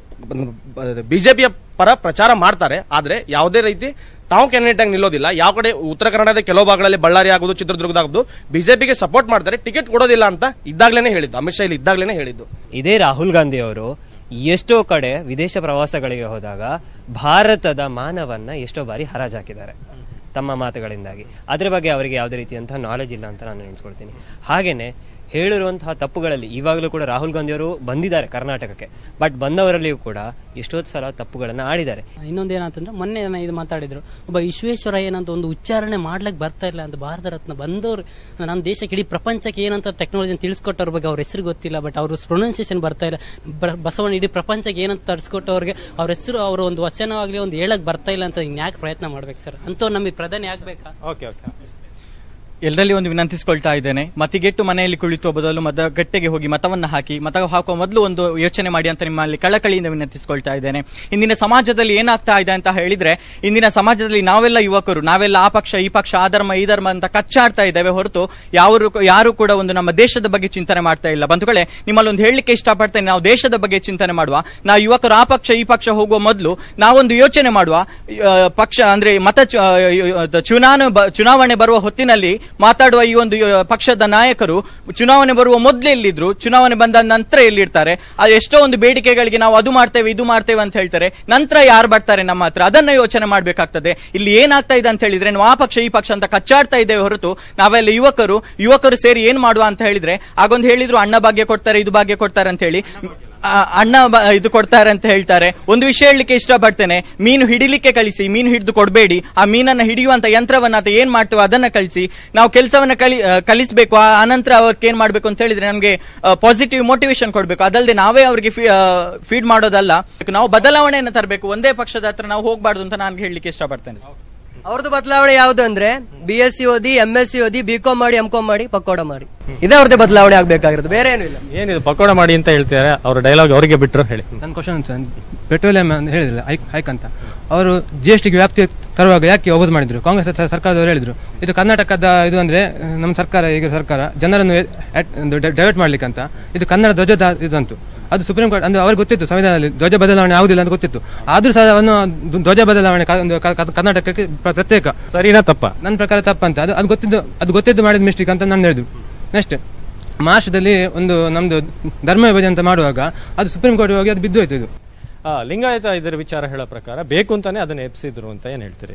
ಬಿಜೆಪಿಯ ಪರ ಪ್ರಚಾರ ಮಾಡ್ತಾರೆ ಆದ್ರೆ ಯಾವುದೇ ರೀತಿ ತಾವು ಕ್ಯಾಂಡಿಡೇಟ್ ಆಗಿ ನಿಲ್ಲೋದಿಲ್ಲ ಯಾವ ಕಡೆ ಉತ್ತರ ಕನ್ನಡದ ಕೆಲವು ಭಾಗಗಳಲ್ಲಿ ಬಳ್ಳಾರಿ ಆಗುದು ಚಿತ್ರದುರ್ಗದಾಗುದು ಬಿಜೆಪಿಗೆ ಸಪೋರ್ಟ್ ಮಾಡ್ತಾರೆ ಟಿಕೆಟ್ ಕೊಡೋದಿಲ್ಲ ಅಂತ ಇದ್ದಾಗ್ಲೇನೆ ಹೇಳಿದ್ದು ಅಮಿತ್ ಶಾ ಇಲ್ಲಿ ಇದ್ದಾಗ್ಲೇನೆ ಹೇಳಿದ್ದು ಇದೇ ರಾಹುಲ್ ಗಾಂಧಿ ಅವರು ಎಷ್ಟೋ ಕಡೆ ವಿದೇಶ ಪ್ರವಾಸಗಳಿಗೆ ಹೋದಾಗ ಭಾರತದ ಮಾನವನ್ನ ಎಷ್ಟೋ ಬಾರಿ ಹರಾಜಾಕಿದ್ದಾರೆ ತಮ್ಮ ಮಾತುಗಳಿಂದಾಗಿ ಅದ್ರ ಬಗ್ಗೆ ಅವರಿಗೆ ಯಾವುದೇ ರೀತಿಯಂತಹ ನಾಲೆಜ್ ಇಲ್ಲ ಅಂತ ನಾನು ನೆನೆಸ್ಕೊಳ್ತೀನಿ ಹಾಗೇನೆ ಹೇಳಿರುವಂತಹ ತಪ್ಪುಗಳಲ್ಲಿ ಇವಾಗಲೂ ಕೂಡ ರಾಹುಲ್ ಗಾಂಧಿ ಅವರು ಬಂದಿದ್ದಾರೆ ಕರ್ನಾಟಕಕ್ಕೆ ಬಟ್ ಬಂದವರಲ್ಲಿಯೂ ಕೂಡ ಎಷ್ಟೊತ್ತು ಸಲ ತಪ್ಪುಗಳನ್ನ ಆಡಿದ್ದಾರೆ ಇನ್ನೊಂದು ಏನಂತಂದ್ರೆ ಮೊನ್ನೆ ನಾನು ಇದು ಮಾತಾಡಿದ್ರು ಒಬ್ಬ ವಿಶ್ವೇಶ್ವರಯ್ಯ ಏನಂತ ಒಂದು ಉಚ್ಚಾರಣೆ ಮಾಡ್ಲಿಕ್ಕೆ ಬರ್ತಾ ಇಲ್ಲ ಅಂತ ಭಾರತ ರತ್ನ ಬಂದವರು ನಮ್ಮ ದೇಶಕ್ಕೆ ಇಡೀ ಪ್ರಪಂಚಕ್ಕೆ ಏನಂತ ಟೆಕ್ನಾಲಜಿ ತಿಳಿಸ್ಕೊಟ್ಟವ್ರ ಬಗ್ಗೆ ಅವ್ರ ಹೆಸರು ಗೊತ್ತಿಲ್ಲ ಬಟ್ ಅವ್ರ ಪ್ರೊನೌನ್ಸಿಯೇಷನ್ ಬರ್ತಾ ಇಲ್ಲ ಬ- ಬಸವಣ್ಣ ಇಡೀ ಪ್ರಪಂಚಕ್ಕೆ ಏನಂತ ತರಿಸ್ಕೊಟ್ಟವ್ರಿಗೆ ಅವ್ರ ಹೆಸರು ಅವರ ಒಂದು ವಚನವಾಗ್ಲಿ ಒಂದು ಹೇಳಕ್ ಬರ್ತಾ ಇಲ್ಲ ಅಂತ ಇನ್ಯಾಕೆ ಪ್ರಯತ್ನ ಮಾಡ್ಬೇಕು ಸರ್ ಅಂತೂ ನಮಗೆ ಪ್ರಧಾನಿ ಆಗ್ಬೇಕಾ ಓಕೆ ಓಕೆ ಎಲ್ಲರಲ್ಲಿ ಒಂದು ವಿನಂತಿಸಿಕೊಳ್ತಾ ಇದ್ದೇನೆ ಮತಿಗೆಟ್ಟು ಮನೆಯಲ್ಲಿ ಕುಳಿತು ಬದಲು ಮತಗಟ್ಟೆಗೆ ಹೋಗಿ ಮತವನ್ನು ಹಾಕಿ ಮತ ಹಾಕುವ ಮೊದಲು ಒಂದು ಯೋಚನೆ ಮಾಡಿ ಅಂತ ನಿಮ್ಮಲ್ಲಿ ಕಳಕಳಿಯಿಂದ ವಿನಂತಿಸಿಕೊಳ್ತಾ ಇದ್ದೇನೆ ಇಂದಿನ ಸಮಾಜದಲ್ಲಿ ಏನಾಗ್ತಾ ಇದೆ ಅಂತ ಹೇಳಿದ್ರೆ ಇಂದಿನ ಸಮಾಜದಲ್ಲಿ ನಾವೆಲ್ಲ ಯುವಕರು ನಾವೆಲ್ಲ ಆ ಪಕ್ಷ ಈ ಪಕ್ಷ ಆ ಧರ್ಮ ಈ ಧರ್ಮ ಅಂತ ಕಚ್ಚಾಡ್ತಾ ಇದ್ದೇವೆ ಹೊರತು ಯಾರು ಯಾರು ಕೂಡ ಒಂದು ನಮ್ಮ ದೇಶದ ಬಗ್ಗೆ ಚಿಂತನೆ ಮಾಡ್ತಾ ಇಲ್ಲ ಬಂಧುಗಳೇ ನಿಮ್ಮಲ್ಲಿ ಒಂದು ಹೇಳಲಿಕ್ಕೆ ಇಷ್ಟಪಡ್ತೇನೆ ನಾವು ದೇಶದ ಬಗ್ಗೆ ಚಿಂತನೆ ಮಾಡುವ ನಾವು ಯುವಕರು ಆ ಪಕ್ಷ ಈ ಪಕ್ಷ ಹೋಗುವ ಮೊದಲು ನಾವೊಂದು ಯೋಚನೆ ಮಾಡುವ ಆ, ಪಕ್ಷ ಅಂದ್ರೆ ಮತ ಚು- ಆ, ಚುನಾವಣೆ ಬ- ಚುನಾವಣೆ ಬರುವ ಹೊತ್ತಿನಲ್ಲಿ ಮಾತಾಡುವ ಈ ಒಂದು ಆ, ಪಕ್ಷದ ನಾಯಕರು ಚುನಾವಣೆ ಬರುವ ಮೊದಲೇ ಎಲ್ಲಿದ್ರು ಚುನಾವಣೆ ಬಂದ ನಂತರ ಎಲ್ಲಿರ್ತಾರೆ ಅದು ಎಷ್ಟೋ ಒಂದು ಬೇಡಿಕೆಗಳಿಗೆ ನಾವು ಅದು ಮಾಡ್ತೇವೆ ಇದು ಮಾಡ್ತೇವೆ ಅಂತ ಹೇಳ್ತಾರೆ ನಂತರ ಯಾರು ಬರ್ತಾರೆ ನಮ್ಮ ಹತ್ರ ಅದನ್ನ ಯೋಚನೆ ಮಾಡ್ಬೇಕಾಗ್ತದೆ ಇಲ್ಲಿ ಏನಾಗ್ತಾ ಇದೆ ಅಂತ ಹೇಳಿದ್ರೆ ನಾವು ಆ ಪಕ್ಷ ಈ ಪಕ್ಷ ಅಂತ ಕಚ್ಚಾಡ್ತಾ ಇದ್ದೇವೆ ಹೊರತು ನಾವೆಲ್ಲ ಯುವಕರು ಯುವಕರು ಸೇರಿ ಏನ್ ಮಾಡುವ ಅಂತ ಹೇಳಿದ್ರೆ ಆಗೊಂದು ಹೇಳಿದ್ರು ಅಣ್ಣ ಭಾಗ್ಯ ಕೊಡ್ತಾರೆ ಇದು ಭಾಗ್ಯ ಕೊಡ್ತಾರೆ ಅಂತ ಹೇಳಿ ಆ, ಅಣ್ಣ ಬ- ಇದು ಕೊಡ್ತಾರೆ ಅಂತ ಹೇಳ್ತಾರೆ ಒಂದು ವಿಷಯ ಹೇಳಲಿಕ್ಕೆ ಇಷ್ಟಪಡ್ತೇನೆ ಮೀನು ಹಿಡಿಲಿಕ್ಕೆ ಕಳಿಸಿ ಮೀನು ಹಿಡಿದು ಕೊಡಬೇಡಿ ಆ ಮೀನನ್ನ ಹಿಡಿಯುವಂತ ಯಂತ್ರವನ್ನ ಅಥವಾ ಏನ್ ಮಾಡ್ತೇವೆ ಅದನ್ನ ಕಳಿಸಿ ನಾವು ಕೆಲಸವನ್ನ ಕಲಿ ಆ, ಕಲಿಸ್ಬೇಕು ಆ ಅನಂತರ ಅವ್ರಿಗೆ ಏನ್ ಮಾಡ್ಬೇಕು ಅಂತ ಹೇಳಿದ್ರೆ ನಮಗೆ ಪಾಸಿಟಿವ್ ಮೋಟಿವೇಶನ್ ಕೊಡ್ಬೇಕು ಅದಲ್ಲದೆ ನಾವೇ ಅವ್ರಿಗೆ ಫೀಡ್ ಮಾಡೋದಲ್ಲ ನಾವು ಬದಲಾವಣೆಯನ್ನು ತರಬೇಕು ಒಂದೇ ಪಕ್ಷದ ಹತ್ರ ನಾವು ಹೋಗ್ಬಾರ್ದು ಅಂತ ನಾನು ಹೇಳಲಿಕ್ಕೆ ಇಷ್ಟಪಡ್ತೇನೆ ಅವ್ರದ್ದು ಬದಲಾವಣೆ ಯಾವ್ದು ಅಂದ್ರೆ ಬಿ ಎಸ್ ಸಿ ಓದಿ ಎಂ ಎಸ್ ಸಿ ಓದಿ ಬಿ ಕಾಮ್ ಮಾಡಿ ಎಂ ಕಾಮ್ ಮಾಡಿ ಪಕ್ಕೋಡ ಮಾಡಿ ಇದೇ ಅವ್ರದ್ದೇ ಬದಲಾವಣೆ ಆಗ್ಬೇಕಾಗಿರೋದು ಬೇರೆ ಏನು ಇಲ್ಲ ಏನಿದು ಪಕೋಡ ಮಾಡಿ ಅಂತ ಹೇಳ್ತಾರೆ ಅವ್ರ ಡೈಲಾಗ್ ಅವರಿಗೆ ಬಿಟ್ರು ಹೇಳಿ ನನ್ನ ಕ್ವಶನ್ ಪೆಟ್ರೋಲಿಯಂ ಅಂತ ಹೇಳಿದ್ರಲ್ಲ ಹೈಕ್ ಹೈಕ್ ಅಂತ ಅವರು ಜಿ ಎಸ್ ಟಿಗೆ ವ್ಯಾಪ್ತಿ ತರುವಾಗ ಯಾಕೆ ಒಬ್ಬದು ಮಾಡಿದ್ರು ಕಾಂಗ್ರೆಸ್ ಸ- ಸರ್ಕಾರದವರು ಹೇಳಿದ್ರು ಇದು ಕರ್ನಾಟಕದ ಇದು ಅಂದ್ರೆ ಅಹ್, ನಮ್ಮ ಸರ್ಕಾರ ಈಗ ಸರ್ಕಾರ ಜನರನ್ನು ಡೈವರ್ಟ್ ಮಾಡ್ಲಿಕ್ಕೆ ಅಂತ ಇದು ಕನ್ನಡ ಧ್ವಜದ ಇದಂತು ಅದು ಸುಪ್ರೀಂ ಕೋರ್ಟ್ ಅಂದ್ರೆ ಅವ್ರಿಗೆ ಗೊತ್ತಿತ್ತು ಸಂವಿಧಾನದಲ್ಲಿ ಧ್ವಜ ಬದಲಾವಣೆ ಆಗುದಿಲ್ಲ ಅಂತ ಗೊತ್ತಿತ್ತು ಆದ್ರೂ ಸಹ ಅವನ್ನು ಧ್ವಜ ಬದಲಾವಣೆ ಕ- ಒಂದು ಕ- ಕ- ಕರ್ನಾಟಕಕ್ಕೆ ಪ್ರ- ಪ್ರತ್ಯೇಕ ಸರಿನಾ ತಪ್ಪ ನನ್ನ ಪ್ರಕಾರ ತಪ್ಪಂತ ಅದು ಅದು ಗೊತ್ತಿದ್ದು ಅದು ಗೊತ್ತಿದ್ದು ಮಾಡಿದ ಮಿಸ್ಟೇಕ್ ಅಂತ ನಾನು ಹೇಳಿದ್ದು ನೆಕ್ಸ್ಟ್ ಮಹಾರಾಷ್ಟ್ರದಲ್ಲಿ ಒಂದು ನಮ್ದು ಧರ್ಮ ವಿಭಜನೆ ಅಂತ ಮಾಡುವಾಗ ಅದು ಸುಪ್ರೀಂ ಕೋರ್ಟ್ ಹೋಗಿ ಅದು ಬಿದ್ದು ಹೋಯ್ತು ಇದು ಆ, ಲಿಂಗಾಯತ ಇದರ ವಿಚಾರ ಹೇಳೋ ಪ್ರಕಾರ ಬೇಕು ಅಂತಾನೆ ಅದನ್ನ ಎಪ್ಸಿದ್ರು ಅಂತ ಏನ್ ಹೇಳ್ತೀರಿ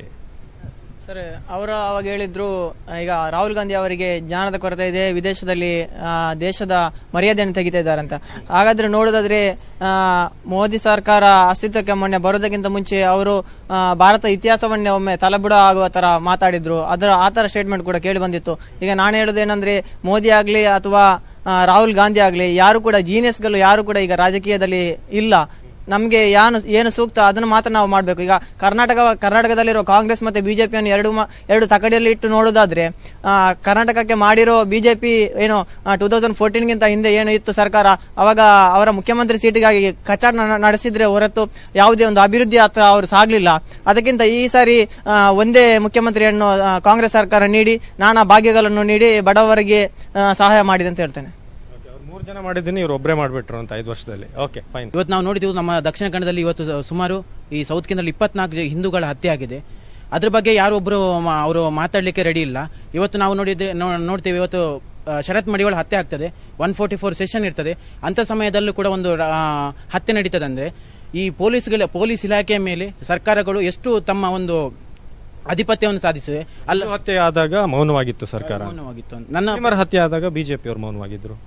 ಸರ್ ಅವರು ಅವಾಗ ಹೇಳಿದ್ರು ಈಗ ರಾಹುಲ್ ಗಾಂಧಿ ಅವರಿಗೆ ಜ್ಞಾನದ ಕೊರತೆ ಇದೆ ವಿದೇಶದಲ್ಲಿ ಆ, ದೇಶದ ಮರ್ಯಾದೆಯನ್ನು ತೆಗಿತಾ ಇದ್ದಾರೆ ಅಂತ ಹಾಗಾದ್ರೆ ನೋಡೋದಾದ್ರೆ ಆ, ಮೋದಿ ಸರ್ಕಾರ ಅಸ್ತಿತ್ವಕ್ಕೆ ಮೊನ್ನೆ ಬರೋದಕ್ಕಿಂತ ಮುಂಚೆ ಅವರು ಆ, ಭಾರತ ಇತಿಹಾಸವನ್ನೇ ಒಮ್ಮೆ ತಲೆಬುಡ ಆಗುವ ತರ ಮಾತಾಡಿದ್ರು ಅದರ ಆ ತರ ಸ್ಟೇಟ್ಮೆಂಟ್ ಕೂಡ ಕೇಳಿ ಬಂದಿತ್ತು ಈಗ ನಾನು ಹೇಳೋದೇನಂದ್ರೆ ಮೋದಿ ಆಗ್ಲಿ ಅಥವಾ ಆ, ರಾಹುಲ್ ಗಾಂಧಿ ಆಗ್ಲಿ ಯಾರು ಕೂಡ ಜೀನಿಯಸ್ಗಳು ಯಾರು ಕೂಡ ಈಗ ರಾಜಕೀಯದಲ್ಲಿ ಇಲ್ಲ ನಮಗೆ ಏನು ಏನು ಸೂಕ್ತ ಅದನ್ನು ಮಾತ್ರ ನಾವು ಮಾಡಬೇಕು ಈಗ ಕರ್ನಾಟಕ ಕರ್ನಾಟಕದಲ್ಲಿರೋ ಕಾಂಗ್ರೆಸ್ ಮತ್ತೆ ಬಿಜೆಪಿಯನ್ನು ಎರಡು ಮ- ಎರಡು ತಕಡಿಯಲ್ಲಿ ಇಟ್ಟು ನೋಡೋದಾದ್ರೆ ಆ, ಕರ್ನಾಟಕಕ್ಕೆ ಮಾಡಿರೋ ಬಿಜೆಪಿ ಏನು ಟೂ ತೌಸಂಡ್ ಫೋರ್ಟೀನ್ಗಿಂತ ಹಿಂದೆ ಏನು ಇತ್ತು ಸರ್ಕಾರ ಅವಾಗ ಅವರ ಮುಖ್ಯಮಂತ್ರಿ ಸೀಟಿಗಾಗಿ ಕಚಾಟ ನ- ನಡೆಸಿದ್ರೆ ಹೊರತು ಯಾವುದೇ ಒಂದು ಅಭಿವೃದ್ಧಿ ಹತ್ರ ಅವರು ಸಾಗ್ಲಿಲ್ಲ ಅದಕ್ಕಿಂತ ಈ ಸಾರಿ ಆ, ಒಂದೇ ಮುಖ್ಯಮಂತ್ರಿಯನ್ನು ಆ, ಕಾಂಗ್ರೆಸ್ ಸರ್ಕಾರ ನೀಡಿ ನಾನಾ ಭಾಗ್ಯಗಳನ್ನು ನೀಡಿ ಬಡವರಿಗೆ ಆ, ಸಹಾಯ ಮಾಡಿದೆ ಅಂತ ಹೇಳ್ತೇನೆ ಮೂರು ಜನ ಮಾಡಿದ್ದೀನಿ ಇವ್ರು ಒಬ್ಬರೇ ಮಾಡ್ಬಿಟ್ರು ಅಂತ ಐದು ವರ್ಷದಲ್ಲಿ ಓಕೆ ಫೈನ್ ಇವತ್ತು ನಾವು ನೋಡಿದ್ದೀವಿ ನಮ್ಮ ದಕ್ಷಿಣ ಕನ್ನಡದಲ್ಲಿ ಇವತ್ತು ಸುಮಾರು ಈ ಸೌತ್ ಕೆನಲ್ ಇಪ್ಪತ್ನಾಲ್ಕು ಜ- ಹಿಂದೂಗಳ ಹತ್ಯೆ ಆಗಿದೆ ಅದ್ರ ಬಗ್ಗೆ ಯಾರೊಬ್ರು ಅವರು ಮಾತಾಡ್ಲಿಕ್ಕೆ ರೆಡಿ ಇಲ್ಲ ಇವತ್ತು ನಾವು ನೋಡಿದ್ರೆ ನೋ- ನೋಡ್ತೇವೆ ಇವತ್ತು ಆ, ಶರತ್ ಮಡಿವಾಳ ಹತ್ಯೆ ಆಗ್ತದೆ ಒನ್ ಫೋರ್ಟಿ ಫೋರ್ ಸೆಷನ್ ಇರ್ತದೆ ಅಂತ ಸಮಯದಲ್ಲೂ ಕೂಡ ಒಂದು ಆ, ಹತ್ಯೆ ನಡೀತದೆ ಅಂದ್ರೆ ಈ ಪೊಲೀಸ್ಗಳ ಪೊಲೀಸ್ ಇಲಾಖೆಯ ಮೇಲೆ ಸರ್ಕಾರಗಳು ಎಷ್ಟು ತಮ್ಮ ಒಂದು ಆಧಿಪತ್ಯವನ್ನು ಸಾಧಿಸಿದೆ ಅಲ್ಲ ಹತ್ಯೆ ಆದಾಗ ಮೌನವಾಗಿತ್ತು ಸರ್ಕಾರ ಮೌನವಾಗಿತ್ತು. ನನ್ನ ಮುಸ್ಲಿಮರ ಹತ್ಯೆ ಆದಾಗ ಬಿಜೆಪಿ ಅವರು ಮೌನವಾಗಿದ್ರು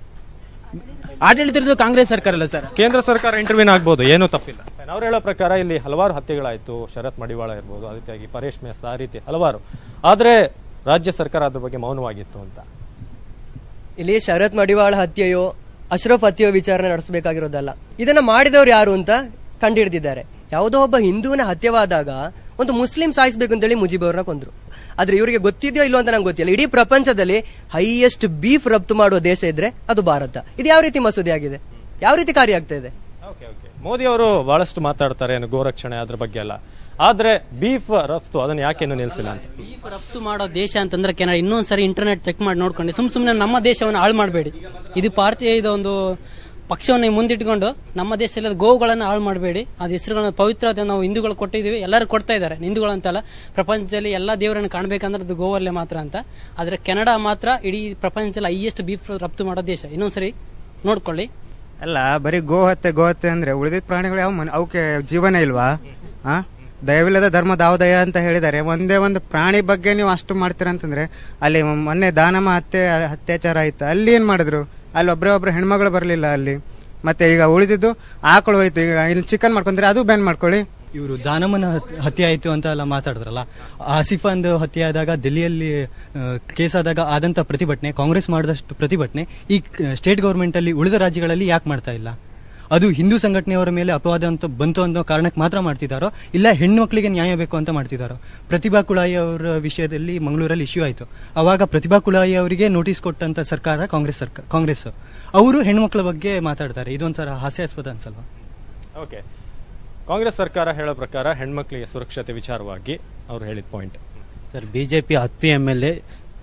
ಆಡಳಿತದ ಕಾಂಗ್ರೆಸ್ ಸರ್ಕಾರ ಅಲ್ಲ ಸರ್ ಕೇಂದ್ರ ಸರ್ಕಾರ ಇಂಟರ್ವ್ಯೂನ್ ಆಗ್ಬೋದು ಏನೂ ತಪ್ಪಿಲ್ಲ ಅವ್ರು ಹೇಳೋ ಪ್ರಕಾರ ಇಲ್ಲಿ ಹಲವಾರು ಹತ್ಯೆಗಳಾಯ್ತು ಶರತ್ ಮಡಿವಾಳ ಇರ್ಬೋದು ಅದೇ ರೀತಿಯಾಗಿ ಪರೇಶ್ ಮೇಸ್ತ ಆ ರೀತಿ ಹಲವಾರು ಆದ್ರೆ ರಾಜ್ಯ ಸರ್ಕಾರ ಅದ್ರ ಬಗ್ಗೆ ಮೌನವಾಗಿತ್ತು ಅಂತ ಇಲ್ಲಿ ಶರತ್ ಮಡಿವಾಳ ಹತ್ಯೆಯೋ ಅಶ್ರಫ್ ಹತ್ಯೆಯೋ ವಿಚಾರಣೆ ನಡೆಸಬೇಕಾಗಿರೋದಲ್ಲ ಇದನ್ನ ಮಾಡಿದವರು ಯಾರು ಅಂತ ಕಂಡುಹಿಡಿದಿದ್ದಾರೆ ಯಾವುದೋ ಒಬ್ಬ ಹಿಂದೂವಿನ ಹತ್ಯವಾದಾಗ ಒಂದು ಮುಸ್ಲಿಂ ಸಾಯಿಸಬೇಕು ಅಂತೇಳಿ ಮುಜೀಬ್ ಅವ್ರನ್ನ ಕೊಂದ್ರು ಆದ್ರೆ ಇವರಿಗೆ ಗೊತ್ತಿದೆಯೋ ಇಲ್ಲೋ ಅಂತ ನಂಗೆ ಗೊತ್ತಿಲ್ಲ ಇಡೀ ಪ್ರಪಂಚದಲ್ಲಿ ಹೈಯೆಸ್ಟ್ ಬೀಫ್ ರಫ್ತು ಮಾಡುವ ದೇಶ ಇದ್ರೆ ಅದು ಭಾರತ ಇದು ಯಾವ ರೀತಿ ಮಸೂದೆ ಆಗಿದೆ ಯಾವ ರೀತಿ ಕಾರ್ಯ ಆಗ್ತಾ ಇದೆ ಮೋದಿ ಅವರು ಬಹಳಷ್ಟು ಮಾತಾಡ್ತಾರೆ ಏನು ಗೋರಕ್ಷಣೆ ಅದ್ರ ಬಗ್ಗೆ ಎಲ್ಲ ಆದ್ರೆ ಬೀಫ್ ರಫ್ತು ಅದನ್ನ ಯಾಕೆ ನಿಲ್ಸಿಲ್ಲ ಅಂತ ಬೀಫ್ ರಫ್ತು ಮಾಡೋ ದೇಶ ಅಂತಂದ್ರೆ ಕೆನಡಾ ಇನ್ನೊಂದ್ಸರಿ ಇಂಟರ್ನೆಟ್ ಚೆಕ್ ಮಾಡಿ ನೋಡ್ಕೊಂಡು ಸುಮ್ ಸುಮ್ಮನೆ ನಮ್ಮ ದೇಶವನ್ನು ಹಾಳು ಮಾಡಬೇಡಿ ಇದು ಭಾರತೀಯ ಇದೊಂದು ಪಕ್ಷವನ್ನು ಮುಂದಿಟ್ಕೊಂಡು ನಮ್ಮ ದೇಶದಲ್ಲಿ ಗೋವುಗಳನ್ನು ಹಾಳು ಮಾಡಬೇಡಿ ಅದ ಹೆಸರುಗಳನ್ನ ಪವಿತ್ರತೆ ನಾವು ಹಿಂದೂಗಳು ಕೊಟ್ಟಿದ್ದೀವಿ ಎಲ್ಲರೂ ಕೊಡ್ತಾ ಇದ್ದಾರೆ ಹಿಂದೂಗಳು ಅಂತಲ್ಲ ಪ್ರಪಂಚದಲ್ಲಿ ಎಲ್ಲ ದೇವರನ್ನು ಕಾಣಬೇಕಂದ್ರೆ ಅದು ಗೋವಲ್ಲೇ ಮಾತ್ರ ಅಂತ ಆದ್ರೆ ಕೆನಡಾ ಮಾತ್ರ ಇಡೀ ಪ್ರಪಂಚದಲ್ಲಿ ಹೈಯೆಸ್ಟ್ ಬೀಫ್ ರಫ್ತು ಮಾಡೋ ದೇಶ ಇನ್ನೊಂದ್ಸರಿ ನೋಡ್ಕೊಳ್ಳಿ ಅಲ್ಲ ಬರೀ ಗೋ ಹತ್ಯೆ ಗೋ ಹತ್ಯೆ ಅಂದ್ರೆ ಉಳಿದಿದ್ದ ಪ್ರಾಣಿಗಳು ಯಾವ ಮನ್ ಅವಕ್ಕೆ ಜೀವನ ಇಲ್ವಾ ಆ ದಯವಿಲ್ಲದ ಧರ್ಮ ದಾವದಯ ಅಂತ ಹೇಳಿದ್ದಾರೆ ಒಂದೇ ಒಂದು ಪ್ರಾಣಿ ಬಗ್ಗೆ ನೀವು ಅಷ್ಟು ಮಾಡ್ತೀರಾ ಅಂತಂದ್ರೆ ಅಲ್ಲಿ ಮೊನ್ನೆ ದಾನಮ ಹತ್ಯೆ ಅತ್ಯಾಚಾರ ಆಯ್ತು ಅಲ್ಲಿ ಏನ್ ಮಾಡಿದ್ರು ಅಲ್ಲಿ ಒಬ್ಬರೇ ಒಬ್ರು ಹೆಣ್ಮಗಳು ಬರಲಿಲ್ಲ ಅಲ್ಲಿ ಮತ್ತೆ ಈಗ ಉಳಿದಿದ್ದು ಆಕಳು ಹೋಯ್ತು ಈಗ ಇಲ್ಲಿ ಚಿಕನ್ ಮಾಡ್ಕೊಂಡ್ರೆ ಅದು ಬ್ಯಾನ್ ಮಾಡ್ಕೊಳ್ಳಿ ಇವರು ದಾನಮ್ಮನ ಹತ್- ಹತ್ಯೆ ಆಯಿತು ಅಂತ ಎಲ್ಲ ಮಾತಾಡಿದ್ರಲ್ಲ ಆಸಿಫಾಂದ್ ಹತ್ಯೆ ಆದಾಗ ದಿಲ್ಲಿಯಲ್ಲಿ ಆ, ಕೇಸ್ ಆದಾಗ ಆದಂತ ಪ್ರತಿಭಟನೆ ಕಾಂಗ್ರೆಸ್ ಮಾಡಿದಷ್ಟು ಪ್ರತಿಭಟನೆ ಈ ಸ್ಟೇಟ್ ಗೌರ್ಮೆಂಟ್ ಅಲ್ಲಿ ಉಳಿದ ರಾಜ್ಯಗಳಲ್ಲಿ ಯಾಕೆ ಮಾಡ್ತಾ ಇಲ್ಲ ಅದು ಹಿಂದೂ ಸಂಘಟನೆಯವರ ಮೇಲೆ ಅಪವಾದ ಅಂತ ಬಂತು ಅನ್ನೋ ಕಾರಣಕ್ಕೆ ಮಾತ್ರ ಮಾಡ್ತಿದ್ದಾರೋ ಇಲ್ಲ ಹೆಣ್ಣು ಮಕ್ಕಳಿಗೆ ನ್ಯಾಯ ಬೇಕು ಅಂತ ಮಾಡ್ತಿದ್ದಾರೋ ಪ್ರತಿಭಾ ಕುಳಾಯಿ ಅವರ ವಿಷಯದಲ್ಲಿ ಮಂಗಳೂರಲ್ಲಿ ಇಶ್ಯೂ ಆಯಿತು ಅವಾಗ ಪ್ರತಿಭಾ ಕುಳಾಯಿ ಅವರಿಗೆ ನೋಟಿಸ್ ಕೊಟ್ಟಂತ ಸರ್ಕಾರ ಕಾಂಗ್ರೆಸ್ ಸರ್ಕಾರ ಕಾಂಗ್ರೆಸ್ ಅವರು ಹೆಣ್ಮಕ್ಳ ಬಗ್ಗೆ ಮಾತಾಡ್ತಾರೆ ಇದೊಂಥರ ಹಾಸ್ಯಾಸ್ಪದ ಅನ್ಸಲ್ವಾ ಓಕೆ ಕಾಂಗ್ರೆಸ್ ಸರ್ಕಾರ ಹೇಳೋ ಪ್ರಕಾರ ಹೆಣ್ಮಕ್ಳಿಗೆ ಸುರಕ್ಷತೆ ವಿಚಾರವಾಗಿ ಅವ್ರು ಹೇಳಿದ ಪಾಯಿಂಟ್ ಸರ್ ಬಿಜೆಪಿ ಹತ್ತು ಎಂ ಎಲ್ ಎ